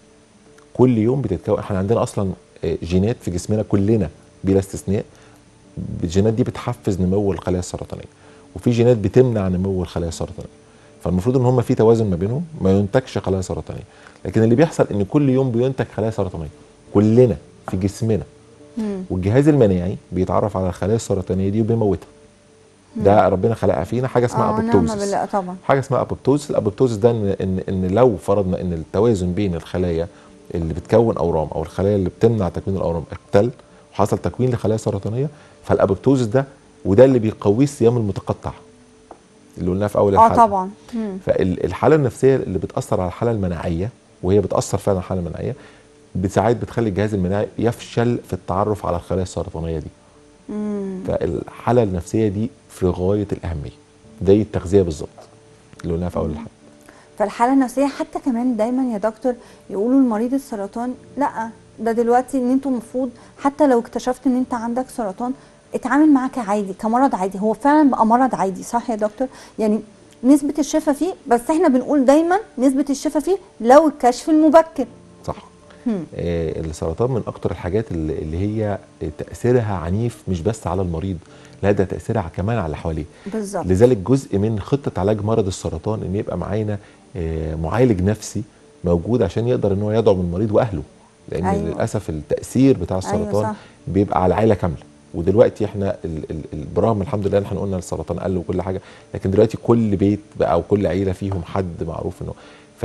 كل يوم بتتكون احنا عندنا اصلا آه، جينات في جسمنا كلنا بلا استثناء الجينات دي بتحفز نمو الخلايا السرطانيه وفي جينات بتمنع نمو الخلايا السرطانيه فالمفروض ان هم في توازن ما بينهم ما ينتجش خلايا سرطانيه لكن اللي بيحصل ان كل يوم بينتج خلايا سرطانيه كلنا في جسمنا مم. والجهاز المناعي بيتعرف على الخلايا السرطانيه دي وبيموتها ده ربنا خلقها فينا حاجه اسمها اه نعم ابوبتوزس بالله طبعا حاجه اسمها ابوبتوزس الابوبتوزس ده ان ان ان لو فرضنا ان التوازن بين الخلايا اللي بتكون اورام او الخلايا اللي بتمنع تكوين الاورام اختل وحصل تكوين لخلايا سرطانيه فالابوبتوزس ده وده اللي بيقويه الصيام المتقطع اللي قلناه في اول اه الحلقه طبعا مم. فالحاله النفسيه اللي بتاثر على الحاله المناعيه وهي بتاثر فعلا على الحاله المناعيه ساعات بتخلي الجهاز المناعي يفشل في التعرف على الخلايا السرطانيه دي مم. فالحاله النفسيه دي في غايه الاهميه زي التغذيه بالظبط اللي قلناها في اول الحلقه فالحاله النفسيه حتى كمان دايما يا دكتور يقولوا لمريض السرطان لا ده دلوقتي ان انتوا المفروض حتى لو اكتشفت ان انت عندك سرطان اتعامل معاه كعادي كمرض عادي هو فعلا بقى مرض عادي صح يا دكتور يعني نسبة الشفاء فيه بس احنا بنقول دايما نسبة الشفاء فيه لو الكشف المبكر صح هم. آه السرطان من اكتر الحاجات اللي اللي هي تاثيرها عنيف مش بس على المريض لا ده تاثيرها كمان على اللي حواليه بالظبط لذلك جزء من خطه علاج مرض السرطان ان يبقى معانا آه، معالج نفسي موجود عشان يقدر ان هو يدعم المريض واهله لان أيوة. أيوة. للاسف التاثير بتاع أيوة السرطان صح. أيوة بيبقى على العيله كامله ودلوقتي احنا ال- ال- ال- برغم الحمد لله ان احنا قلنا السرطان قل وكل حاجه لكن دلوقتي كل بيت بقى او كل عيله فيهم حد معروف انه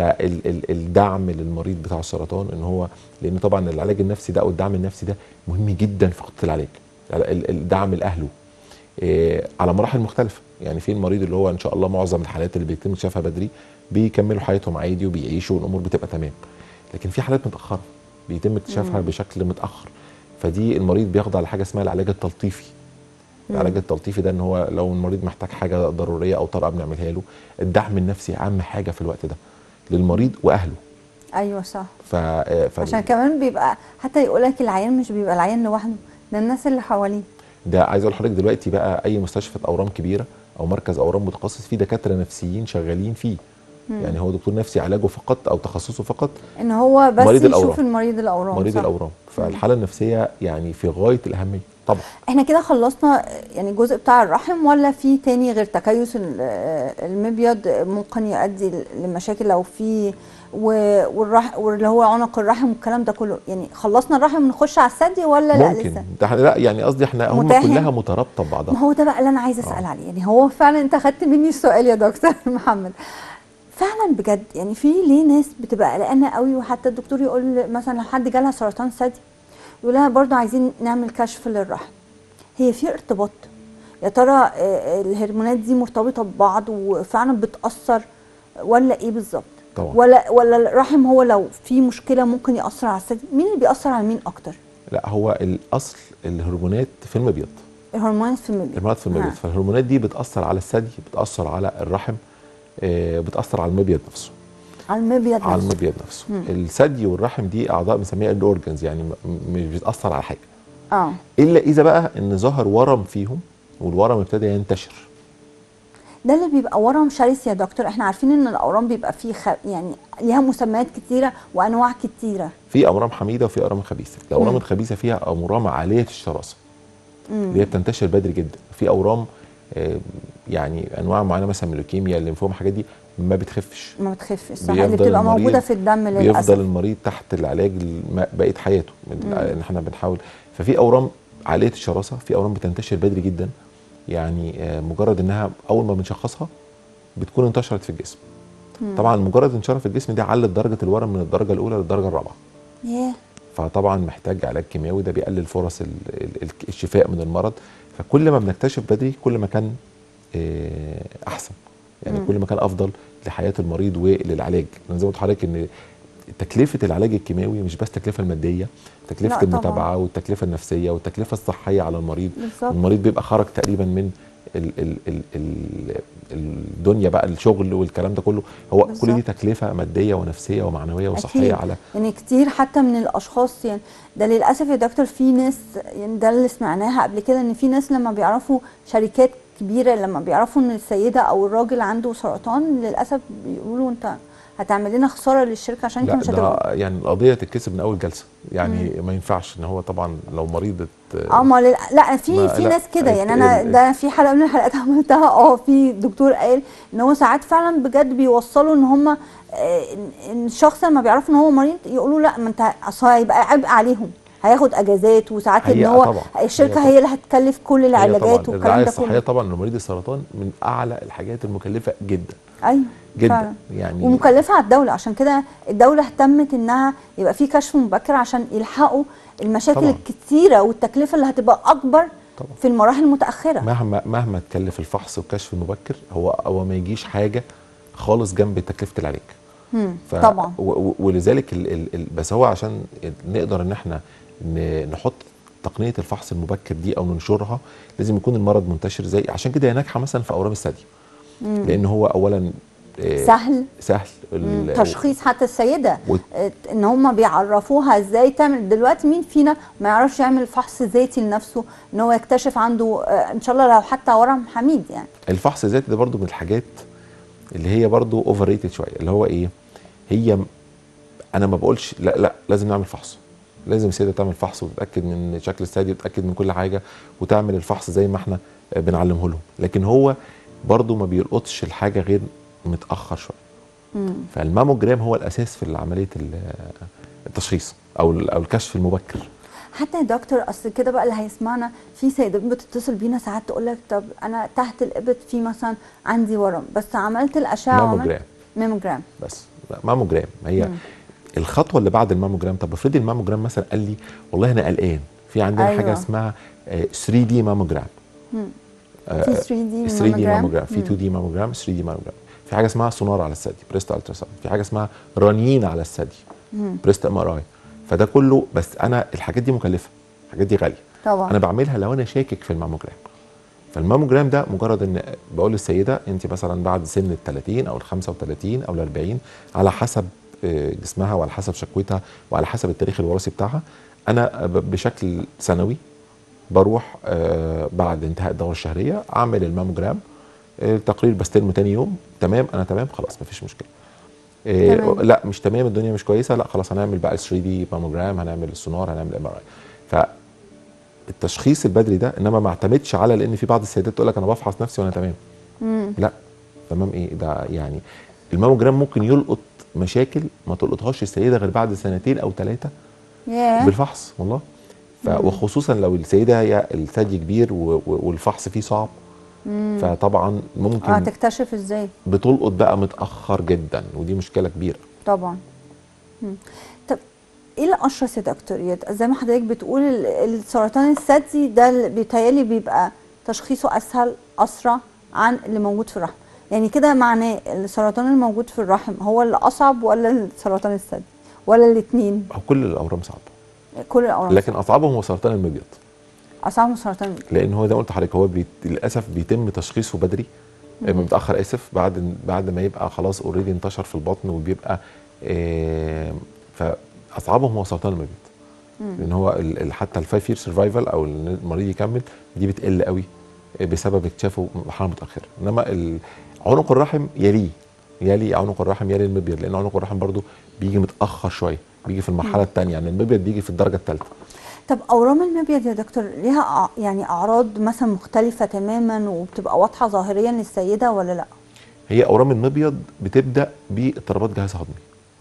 فالدعم للمريض بتاع السرطان ان هو لان طبعا العلاج النفسي ده او الدعم النفسي ده مهم جدا في خطه العلاج ال- ال- الدعم لاهله إيه، على مراحل مختلفه يعني في المريض اللي هو ان شاء الله معظم الحالات اللي بيتم اكتشافها بدري بيكملوا حياتهم عادي وبيعيشوا والامور بتبقى تمام لكن في حالات متاخره بيتم اكتشافها مم. بشكل متاخر فدي المريض بيخضع لحاجه اسمها العلاج التلطيفي مم. العلاج التلطيفي ده ان هو لو المريض محتاج حاجه ضروريه او طارئه بنعملها له الدعم النفسي اهم حاجه في الوقت ده للمريض واهله ايوه صح ف... آه، ف... عشان كمان بيبقى حتى يقول لك العيان مش بيبقى العيان لوحده ده الناس اللي حواليه ده عايز اقول لحضرتك دلوقتي بقى اي مستشفى اورام كبيره او مركز اورام متخصص فيه دكاتره نفسيين شغالين فيه مم. يعني هو دكتور نفسي علاجه فقط او تخصصه فقط ان هو بس مريض يشوف الأورام. المريض الاورام مريض صح. الاورام فالحاله النفسيه يعني في غايه الاهميه طبعا احنا كده خلصنا يعني الجزء بتاع الرحم ولا في تاني غير تكيس ال- آه، المبيض ممكن يؤدي لمشاكل لو في و- والرح واللي هو عنق الرحم والكلام ده كله يعني خلصنا الرحم نخش على الثدي ولا لا ممكن لسه ده إحنا- لا يعني قصدي احنا هم متاهم. كلها مترابطه ما ببعضها هو ده بقى اللي انا عايزه اسال آه. عليه يعني هو فعلا انت خدت مني السؤال يا دكتور محمد فعلا بجد يعني في ليه ناس بتبقى قلقانه قوي وحتى الدكتور يقول مثلا لو حد جالها سرطان ثدي يقول لها برضه عايزين نعمل كشف للرحم هي في ارتباط يا ترى آه، الهرمونات دي مرتبطه ببعض وفعلا بتاثر ولا ايه بالظبط طبعا ولا ولا الرحم هو لو في مشكله ممكن ياثر على الثدي مين اللي بيأثر على مين اكتر لا هو الاصل الهرمونات في المبيض الهرمونات في المبيض الهرمونات في المبيض ها. فالهرمونات دي بتاثر على الثدي بتاثر على الرحم آه، بتاثر على المبيض نفسه على المبيض على نفسه. المبيض نفسه الثدي والرحم دي اعضاء بنسميها الاورجنز يعني م- مش بتاثر على حاجه اه الا اذا بقى ان ظهر ورم فيهم والورم ابتدى ينتشر ده اللي بيبقى ورم شرس يا دكتور احنا عارفين ان الاورام بيبقى فيه خ... يعني ليها مسميات كتيره وانواع كتيره في اورام حميده وفي اورام خبيثه الاورام مم. الخبيثه فيها اورام عاليه الشراسه مم. اللي هي بتنتشر بدري جدا في اورام آه، يعني انواع معينه مثلا من اللوكيميا الليمفوما الحاجات دي ما بتخفش ما بتخفش صح اللي بيفضل بتبقى المريض- موجوده في الدم بيفضل للاسف المريض تحت العلاج الم- بقيه حياته من- ان احنا بنحاول ففي اورام عاليه الشراسه في اورام بتنتشر بدري جدا يعني آه، مجرد انها اول ما بنشخصها بتكون انتشرت في الجسم طبعا مجرد انتشارها في الجسم دي علت درجه الورم من الدرجه الاولى للدرجه الرابعه ياه فطبعا محتاج علاج كيماوي ده بيقلل فرص ال- ال- الشفاء من المرض فكل ما بنكتشف بدري كل ما كان آه، احسن يعني مم. كل ما كان افضل لحياه المريض وللعلاج لان زي ما قلت لحضرتك ان تكلفه العلاج الكيماوي مش بس التكلفه الماديه تكلفه لا طبعاً. المتابعه والتكلفه النفسيه والتكلفه الصحيه على المريض بالظبط المريض بيبقى خرج تقريبا من ال ال ال ال الدنيا بقى الشغل والكلام ده كله هو كل دي بالظبط. تكلفه ماديه ونفسيه ومعنويه وصحيه أكيد. على يعني كتير حتى من الاشخاص يعني ده للاسف يا دكتور في ناس يعني ده اللي سمعناها قبل كده ان في ناس لما بيعرفوا شركات كبيره لما بيعرفوا ان السيده او الراجل عنده سرطان للاسف بيقولوا انت هتعمل لنا خساره للشركه عشان انت لا مش هتبقى ده يعني القضيه تتكسب من اول جلسه يعني ما ينفعش ان هو طبعا لو مريض اه ما لل... لا في ما- في لا، ناس كده ال- يعني انا ال- ده في حلقه من الحلقات عملتها اه في دكتور قال ان هو ساعات فعلا بجد بيوصلوا ان هم ان الشخص لما بيعرفوا ان هو مريض يقولوا لا ما انت اصل هيبقى عبء عليهم هياخد اجازات وساعات ان هي- هو طبعا. الشركه هي هي اللي هتكلف كل هي العلاجات طبعا والكلام الرعايه ده الصحيه كله طبعا لمريض السرطان من اعلى الحاجات المكلفه جدا ايوه جدا فعلا. يعني ومكلفه على الدوله عشان كده الدوله اهتمت انها يبقى في كشف مبكر عشان يلحقوا المشاكل طبعا. الكتيره والتكلفه اللي هتبقى اكبر طبعا في المراحل المتاخره مهما مهما تكلف الفحص والكشف المبكر هو هو ما يجيش حاجه خالص جنب تكلفه العلاج مم. ف طبعا و- و- ولذلك ال ال ال بس هو عشان نقدر ان احنا ن- نحط تقنيه الفحص المبكر دي او ننشرها لازم يكون المرض منتشر زي عشان كده هي ناجحه مثلا في اورام الثدي مم. لان هو اولا آه، سهل سهل مم. ال- تشخيص حتى السيده و- ات- ان هم بيعرفوها ازاي تعمل دلوقتي مين فينا ما يعرفش يعمل فحص ذاتي لنفسه ان هو يكتشف عنده آه، ان شاء الله لو حتى ورم حميد يعني الفحص الذاتي ده برضو من الحاجات اللي هي برضو اوفر ريتد شويه اللي هو ايه هي م- انا ما بقولش لا لا لازم نعمل فحص لازم السيده تعمل فحص وتتاكد من شكل الثدي وتتاكد من كل حاجه وتعمل الفحص زي ما احنا آه، بنعلمه لهم لكن هو برضو ما بيلقطش الحاجه غير متاخر شويه مم. فالماموجرام هو الاساس في عمليه ال- التشخيص او ال- او الكشف المبكر حتى يا دكتور اصل كده بقى اللي هيسمعنا في سيدات بتتصل بينا ساعات تقول لك طب انا تحت الابط في مثلا عندي ورم بس عملت الاشعه وعملت- ماموجرام ماموجرام بس ماموجرام هي مم. الخطوه اللي بعد الماموجرام طب افرضي الماموجرام مثلا قال لي والله انا قلقان في عندنا أيوة. أيوة. حاجه اسمها 3 دي ماموجرام مم. آه، في 3 دي 3 دي ماموجرام في مم. 2 دي ماموجرام 3 دي ماموجرام في حاجه اسمها سونار على الثدي بريست التراساوند في حاجه اسمها رنين على الثدي مم. بريست ام ار اي فده كله بس انا الحاجات دي مكلفه الحاجات دي غاليه طبعا انا بعملها لو انا شاكك في الماموجرام فالماموجرام ده مجرد ان بقول للسيده انت مثلا بعد سن ال 30 او ال 35 او ال 40 على حسب آه، جسمها وعلى حسب شكوتها وعلى حسب التاريخ الوراثي بتاعها انا ب- بشكل سنوي بروح آه، بعد انتهاء الدوره الشهريه اعمل الماموجرام آه، التقرير بستلمه تاني يوم تمام انا تمام خلاص مفيش مشكله إيه تمام. لا مش تمام الدنيا مش كويسه لا خلاص هنعمل بقى 3 دي ماموجرام هنعمل السونار هنعمل ام ار اي فالتشخيص البدري ده انما ما اعتمدش على لان في بعض السيدات تقول لك انا بفحص نفسي وانا تمام مم. لا تمام ايه ده يعني الماموجرام ممكن يلقط مشاكل ما تلقطهاش السيده غير بعد سنتين او ثلاثه ياه بالفحص والله ف وخصوصا لو السيده هي الثدي كبير و- و- والفحص فيه صعب مم. فطبعا ممكن اه تكتشف ازاي بتلقط بقى متاخر جدا ودي مشكله كبيره طبعا مم. طب ايه الاشرس يا دكتور يت- زي ما حضرتك بتقول ال- السرطان الثدي ده اللي بيتهيألي بيبقى تشخيصه اسهل اسرع عن اللي موجود في الرحم يعني كده معناه السرطان الموجود في الرحم هو اللي اصعب ولا السرطان الثدي ولا الاثنين أو كل الاورام صعبه كل الاورام لكن اصعبهم هو سرطان المبيض اصعب من سرطان لان هو زي ما قلت لحضرتك هو بيت... للاسف بيتم تشخيصه بدري مم. متاخر اسف بعد بعد ما يبقى خلاص اوريدي انتشر في البطن وبيبقى آه فاصعبهم هو سرطان المبيض مم. لان هو ال... ال- حتى الفايف يير سرفايفل او إن المريض يكمل دي بتقل قوي بسبب اكتشافه مرحله متاخره انما ال- عنق الرحم يليه يلي عنق الرحم يلي المبيض لان عنق الرحم برضو بيجي متاخر شويه بيجي في المرحله الثانيه يعني المبيض بيجي في الدرجه الثالثه طب اورام المبيض يا دكتور ليها أع- يعني اعراض مثلا مختلفه تماما وبتبقى واضحه ظاهريا للسيده ولا لا هي اورام المبيض بتبدا باضطرابات جهاز هضمي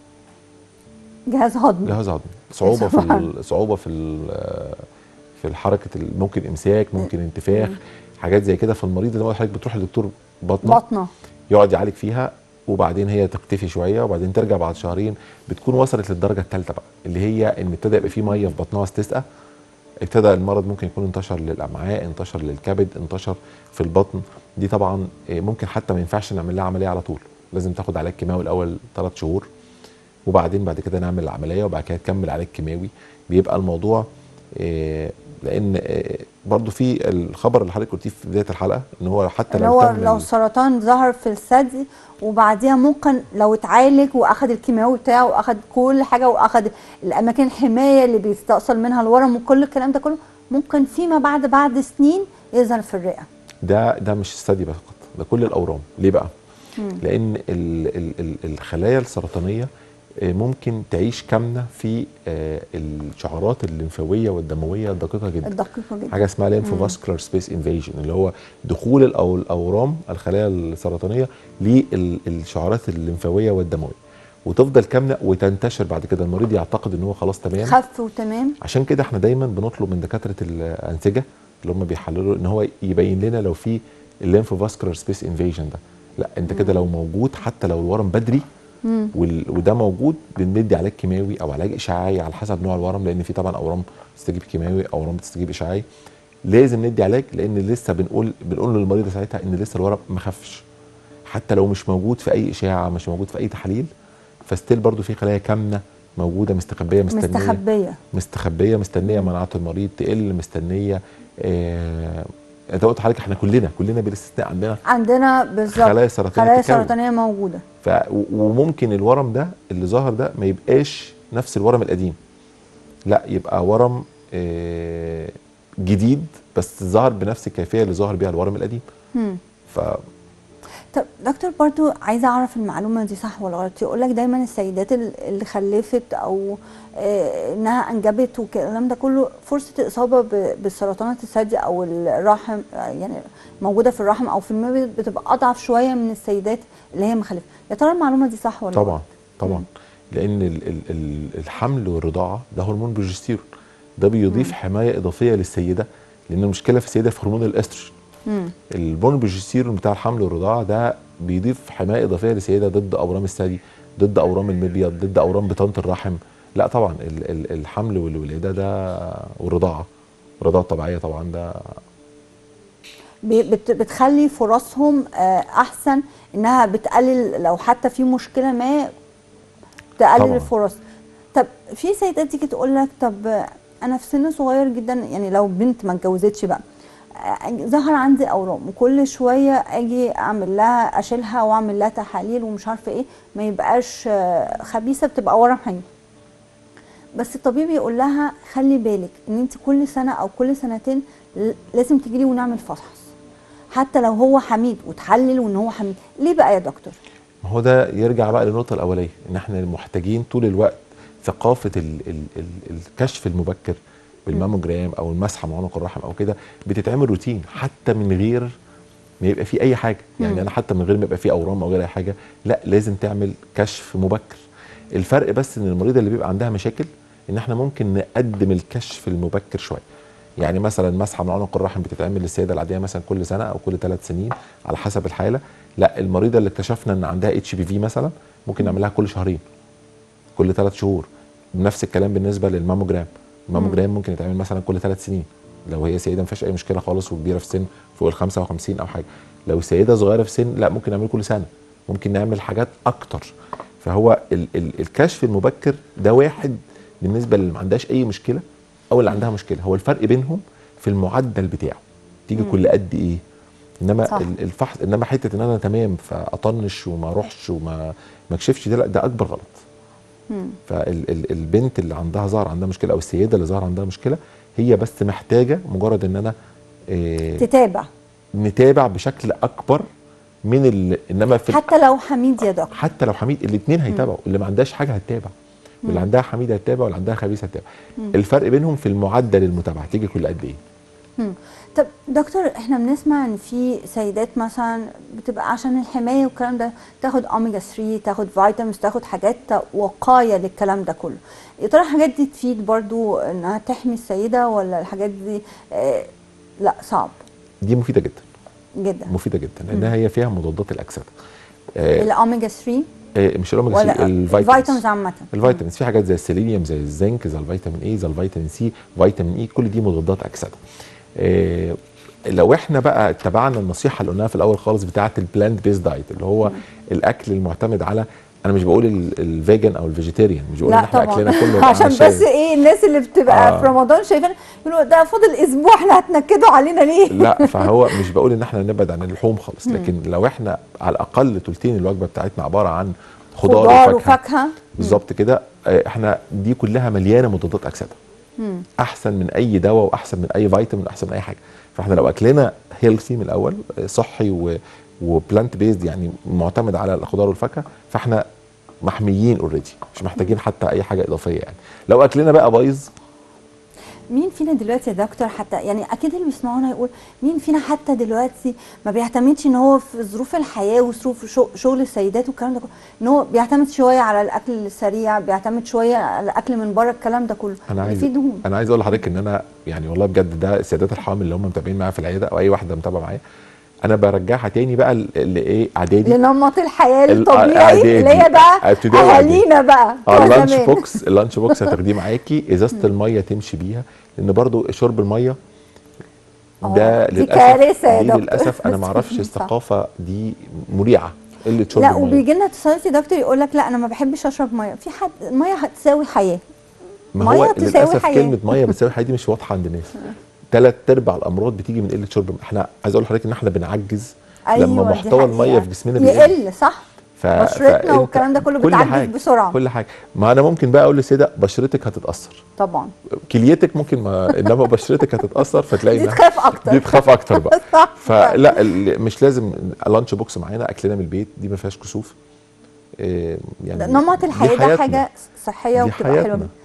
جهاز هضمي جهاز هضمي صعوبه في طبعاً. ال- صعوبه في ال- في الحركه ال- ممكن امساك ممكن انتفاخ حاجات زي كده فالمريض زي ما حضرتك بتروح لدكتور بطنه بطنه يقعد يعالج فيها وبعدين هي تختفي شويه وبعدين ترجع بعد شهرين بتكون وصلت للدرجه الثالثه بقى اللي هي ان ابتدى يبقى في ميه في بطنها واستسقى ابتدى المرض ممكن يكون انتشر للامعاء انتشر للكبد انتشر في البطن دي طبعا آه، ممكن حتى ما ينفعش نعمل لها عمليه على طول لازم تاخد علاج كيماوي الاول ثلاث شهور وبعدين بعد كده نعمل العمليه وبعد كده تكمل علاج كيماوي بيبقى الموضوع آه، لان آه، برضو في الخبر اللي حضرتك قلتيه في بدايه الحلقه ان هو حتى اللي لو هو تم لو ال- السرطان ظهر في الثدي وبعديها ممكن لو اتعالج واخد الكيماوي بتاعه واخد كل حاجه واخد الاماكن الحمايه اللي بيستأصل منها الورم وكل الكلام ده كله ممكن فيما بعد بعد سنين يظهر في الرئه ده ده مش الثدي فقط ده كل الاورام ليه بقى مم. لان ال ال ال الخلايا السرطانيه آه، ممكن تعيش كامنه في آه، الشعرات الليمفاويه والدمويه الدقيقه جدا الدقيقه جدا حاجه اسمها ليمفوفاسكولار سبيس انفيجن اللي هو دخول الأو- الاورام الخلايا السرطانيه للشعرات الليمفاويه والدمويه وتفضل كامنه وتنتشر بعد كده المريض يعتقد ان هو خلاص تمام خف وتمام عشان كده احنا دايما بنطلب من دكاتره الانسجه اللي هم بيحللوا ان هو يبين لنا لو في الليمفوفاسكولار سبيس انفيجن ده لا انت كده لو موجود حتى لو الورم بدري مم. وال- وده موجود بندي علاج كيماوي او علاج اشعاعي على حسب نوع الورم لان في طبعا اورام بتستجيب كيماوي اورام بتستجيب اشعاعي لازم ندي علاج لان لسه بنقول بنقول للمريض ساعتها ان لسه الورم ما خفش حتى لو مش موجود في اي اشاعه مش موجود في اي تحليل فستيل برضو في خلايا كامنه موجوده مستخبيه مستنيه مستخبيه مستخبيه مستنيه مناعه المريض تقل مستنيه آه انت قلت لحضرتك احنا كلنا كلنا بلا استثناء عندنا عندنا بالظبط خلايا سرطانيه خلايا بتتكون. سرطانيه موجوده ف و- وممكن الورم ده اللي ظهر ده ما يبقاش نفس الورم القديم لا يبقى ورم آه جديد بس ظهر بنفس الكيفيه اللي ظهر بيها الورم القديم مم. ف طب دكتور برضو عايزه اعرف المعلومه دي صح ولا غلط يقول لك دايما السيدات ال- اللي خلفت او آه انها انجبت والكلام ده كله فرصه الاصابه ب- بالسرطانات الثدي او الرحم آه، يعني موجوده في الرحم او في المبيض بتبقى اضعف شويه من السيدات اللي هي مخلفه يا ترى المعلومه دي صح ولا طبعا غلط؟ طبعا مم. لان ال ال ال الحمل والرضاعه ده هرمون بروجستيرون ده بيضيف حمايه اضافيه للسيده لان المشكله في السيده في هرمون الاستروجين مم. البون بروجستيرون بتاع الحمل والرضاعه ده بيضيف حمايه اضافيه للسيده ضد اورام الثدي ضد اورام المبيض ضد اورام بطانه الرحم لا طبعا ال ال الحمل والولاده ده والرضاعه الرضاعه الطبيعيه طبعا ده بي- بت- بتخلي فرصهم آه، احسن انها بتقلل لو حتى في مشكله ما تقلل طبعاً. الفرص طب في سيدات تيجي تقول لك طب آه، انا في سن صغير جدا يعني لو بنت ما اتجوزتش بقى آه، ظهر عندي اورام وكل شويه اجي اعمل لها اشيلها واعمل لها تحاليل ومش عارفه ايه ما يبقاش آه، خبيثه بتبقى ورم حي بس الطبيب يقول لها خلي بالك ان انت كل سنه او كل سنتين ل- لازم تجري ونعمل فحص حتى لو هو حميد وتحلل وان هو حميد ليه بقى يا دكتور ما هو ده يرجع بقى للنقطه الاوليه ان احنا محتاجين طول الوقت ثقافه ال ال ال الكشف المبكر بالماموجرام او المسحه مع عنق الرحم او كده بتتعمل روتين حتى من غير ما يبقى في اي حاجه يعني مم. انا حتى من غير ما يبقى في اورام او غير اي حاجه لا لازم تعمل كشف مبكر الفرق بس ان المريضه اللي بيبقى عندها مشاكل ان احنا ممكن نقدم الكشف المبكر شويه يعني مثلا مسحه من عنق الرحم بتتعمل للسيده العاديه مثلا كل سنه او كل ثلاث سنين على حسب الحاله لا المريضه اللي اكتشفنا ان عندها اتش بي في مثلا ممكن نعمل لها كل شهرين كل ثلاث شهور نفس الكلام بالنسبه للماموجرام الماموجرام ممكن يتعمل مثلا كل ثلاث سنين لو هي سيده ما فيهاش اي مشكله خالص وكبيره في السن فوق ال 55 او حاجه لو السيده صغيره في السن لا ممكن نعمل كل سنه ممكن نعمل حاجات اكتر فهو ال ال الكشف المبكر ده واحد بالنسبه اللي ما عندهاش اي مشكله او اللي عندها مشكله هو الفرق بينهم في المعدل بتاعه تيجي كل قد ايه انما صح. ال- الفحص انما حته ان انا تمام فاطنش وما اروحش وما ما اكشفش ده لا ده اكبر غلط فالبنت اللي عندها ظهر عندها مشكله او السيده اللي ظهر عندها مشكله هي بس محتاجه مجرد ان انا آه، تتابع نتابع بشكل اكبر من ال... انما في حتى لو حميد يا دكتور حتى لو حميد الاثنين هيتابعوا اللي ما عندهاش حاجه هتتابع واللي عندها حميد هتتابع واللي عندها خبيث هتتابع الفرق بينهم في المعدل المتابعه تيجي كل قد ايه مم. طب دكتور احنا بنسمع ان في سيدات مثلا بتبقى عشان الحمايه والكلام ده تاخد اوميجا 3 تاخد فيتامينز تاخد حاجات وقايه للكلام ده كله يا ترى الحاجات دي تفيد برضو انها تحمي السيده ولا الحاجات دي آه لا صعب دي مفيده جدا جدا مفيده جدا لانها هي فيها مضادات الاكسده آه الاوميجا 3 آه مش الاوميجا ولا 3 الفيتامينز عامه الفيتامينز في حاجات زي السيلينيوم زي الزنك زي الفيتامين اي زي الفيتامين سي فيتامين اي كل دي مضادات اكسده آه لو احنا بقى اتبعنا النصيحه اللي قلناها في الاول خالص بتاعه البلاند بيز دايت اللي هو الاكل المعتمد على انا مش بقول ال- الفيجن او الفيجيتيريان مش بقول ان لا احنا طبعا اكلنا كله عشان أعشاب. بس ايه الناس اللي بتبقى آه. في رمضان شايفين يقولوا ده فاضل اسبوع احنا هتنكدوا علينا ليه لا فهو مش بقول ان احنا نبعد عن اللحوم خالص لكن لو احنا على الاقل تلتين الوجبه بتاعتنا عباره عن خضار, خضار وفاكهه وفاكهه بالظبط كده آه، احنا دي كلها مليانه مضادات اكسده احسن من اي دواء واحسن من اي فيتامين واحسن من اي حاجه فاحنا لو اكلنا هيلثي من الاول آه، صحي و وبلانت بيزد يعني معتمد على الخضار والفاكهه فاحنا محميين اوريدي مش محتاجين حتى اي حاجه اضافيه يعني لو اكلنا بقى بايظ مين فينا دلوقتي يا دكتور حتى يعني اكيد اللي بيسمعونا يقول مين فينا حتى دلوقتي ما بيعتمدش ان هو في ظروف الحياه وظروف شو- شغل السيدات والكلام ده كله ان هو بيعتمد شويه على الاكل السريع بيعتمد شويه على الاكل من بره الكلام ده كله انا عايز في دهون انا عايز اقول لحضرتك ان انا يعني والله بجد ده السيدات الحوامل اللي هم متابعين معايا في العياده او اي واحده متابعه معايا انا برجعها تاني بقى ل- لايه اعدادي لنمط الحياه ال- الطبيعي إعدادي. اللي هي بقى ابتدائي وإعدادي. اهالينا بقى اه بتوع اللانش زمان. بوكس اللانش بوكس هتاخديه معاكي ازازه الميه تمشي بيها لان برضو شرب الميه ده آه، دي للاسف كارثة يا دي دكتور. للاسف انا ما اعرفش صح. الثقافه دي مريعه قله شرب لا الميه وبيجي لنا اتصالات يا دكتور يقول لك لا انا ما بحبش اشرب ميه في حد ميه هتساوي حياه ما مية هو تساوي للاسف حياة. كلمه ميه بتساوي حياه دي مش واضحه عند الناس ثلاث ارباع الامراض بتيجي من قله شرب احنا عايز اقول لحضرتك ان احنا بنعجز لما دي محتوى الميه حقيقة. في جسمنا بيقل يقل صح ف... بشرتنا فأنت- والكلام ده كله كل بتعجز حاجة بسرعة. كل حاجه ما انا ممكن بقى اقول للسيده بشرتك هتتاثر طبعا كليتك ممكن ما انما بشرتك هتتاثر فتلاقي دي إنها- تخاف اكتر دي تخاف اكتر بقى صح فلا ال- مش لازم لانش بوكس معانا اكلنا من البيت دي ما فيهاش كسوف إيه، يعني نمط دي الحياه ده حياتنا. حاجه صحيه دي وبتبقى حلوه حياتنا. جدا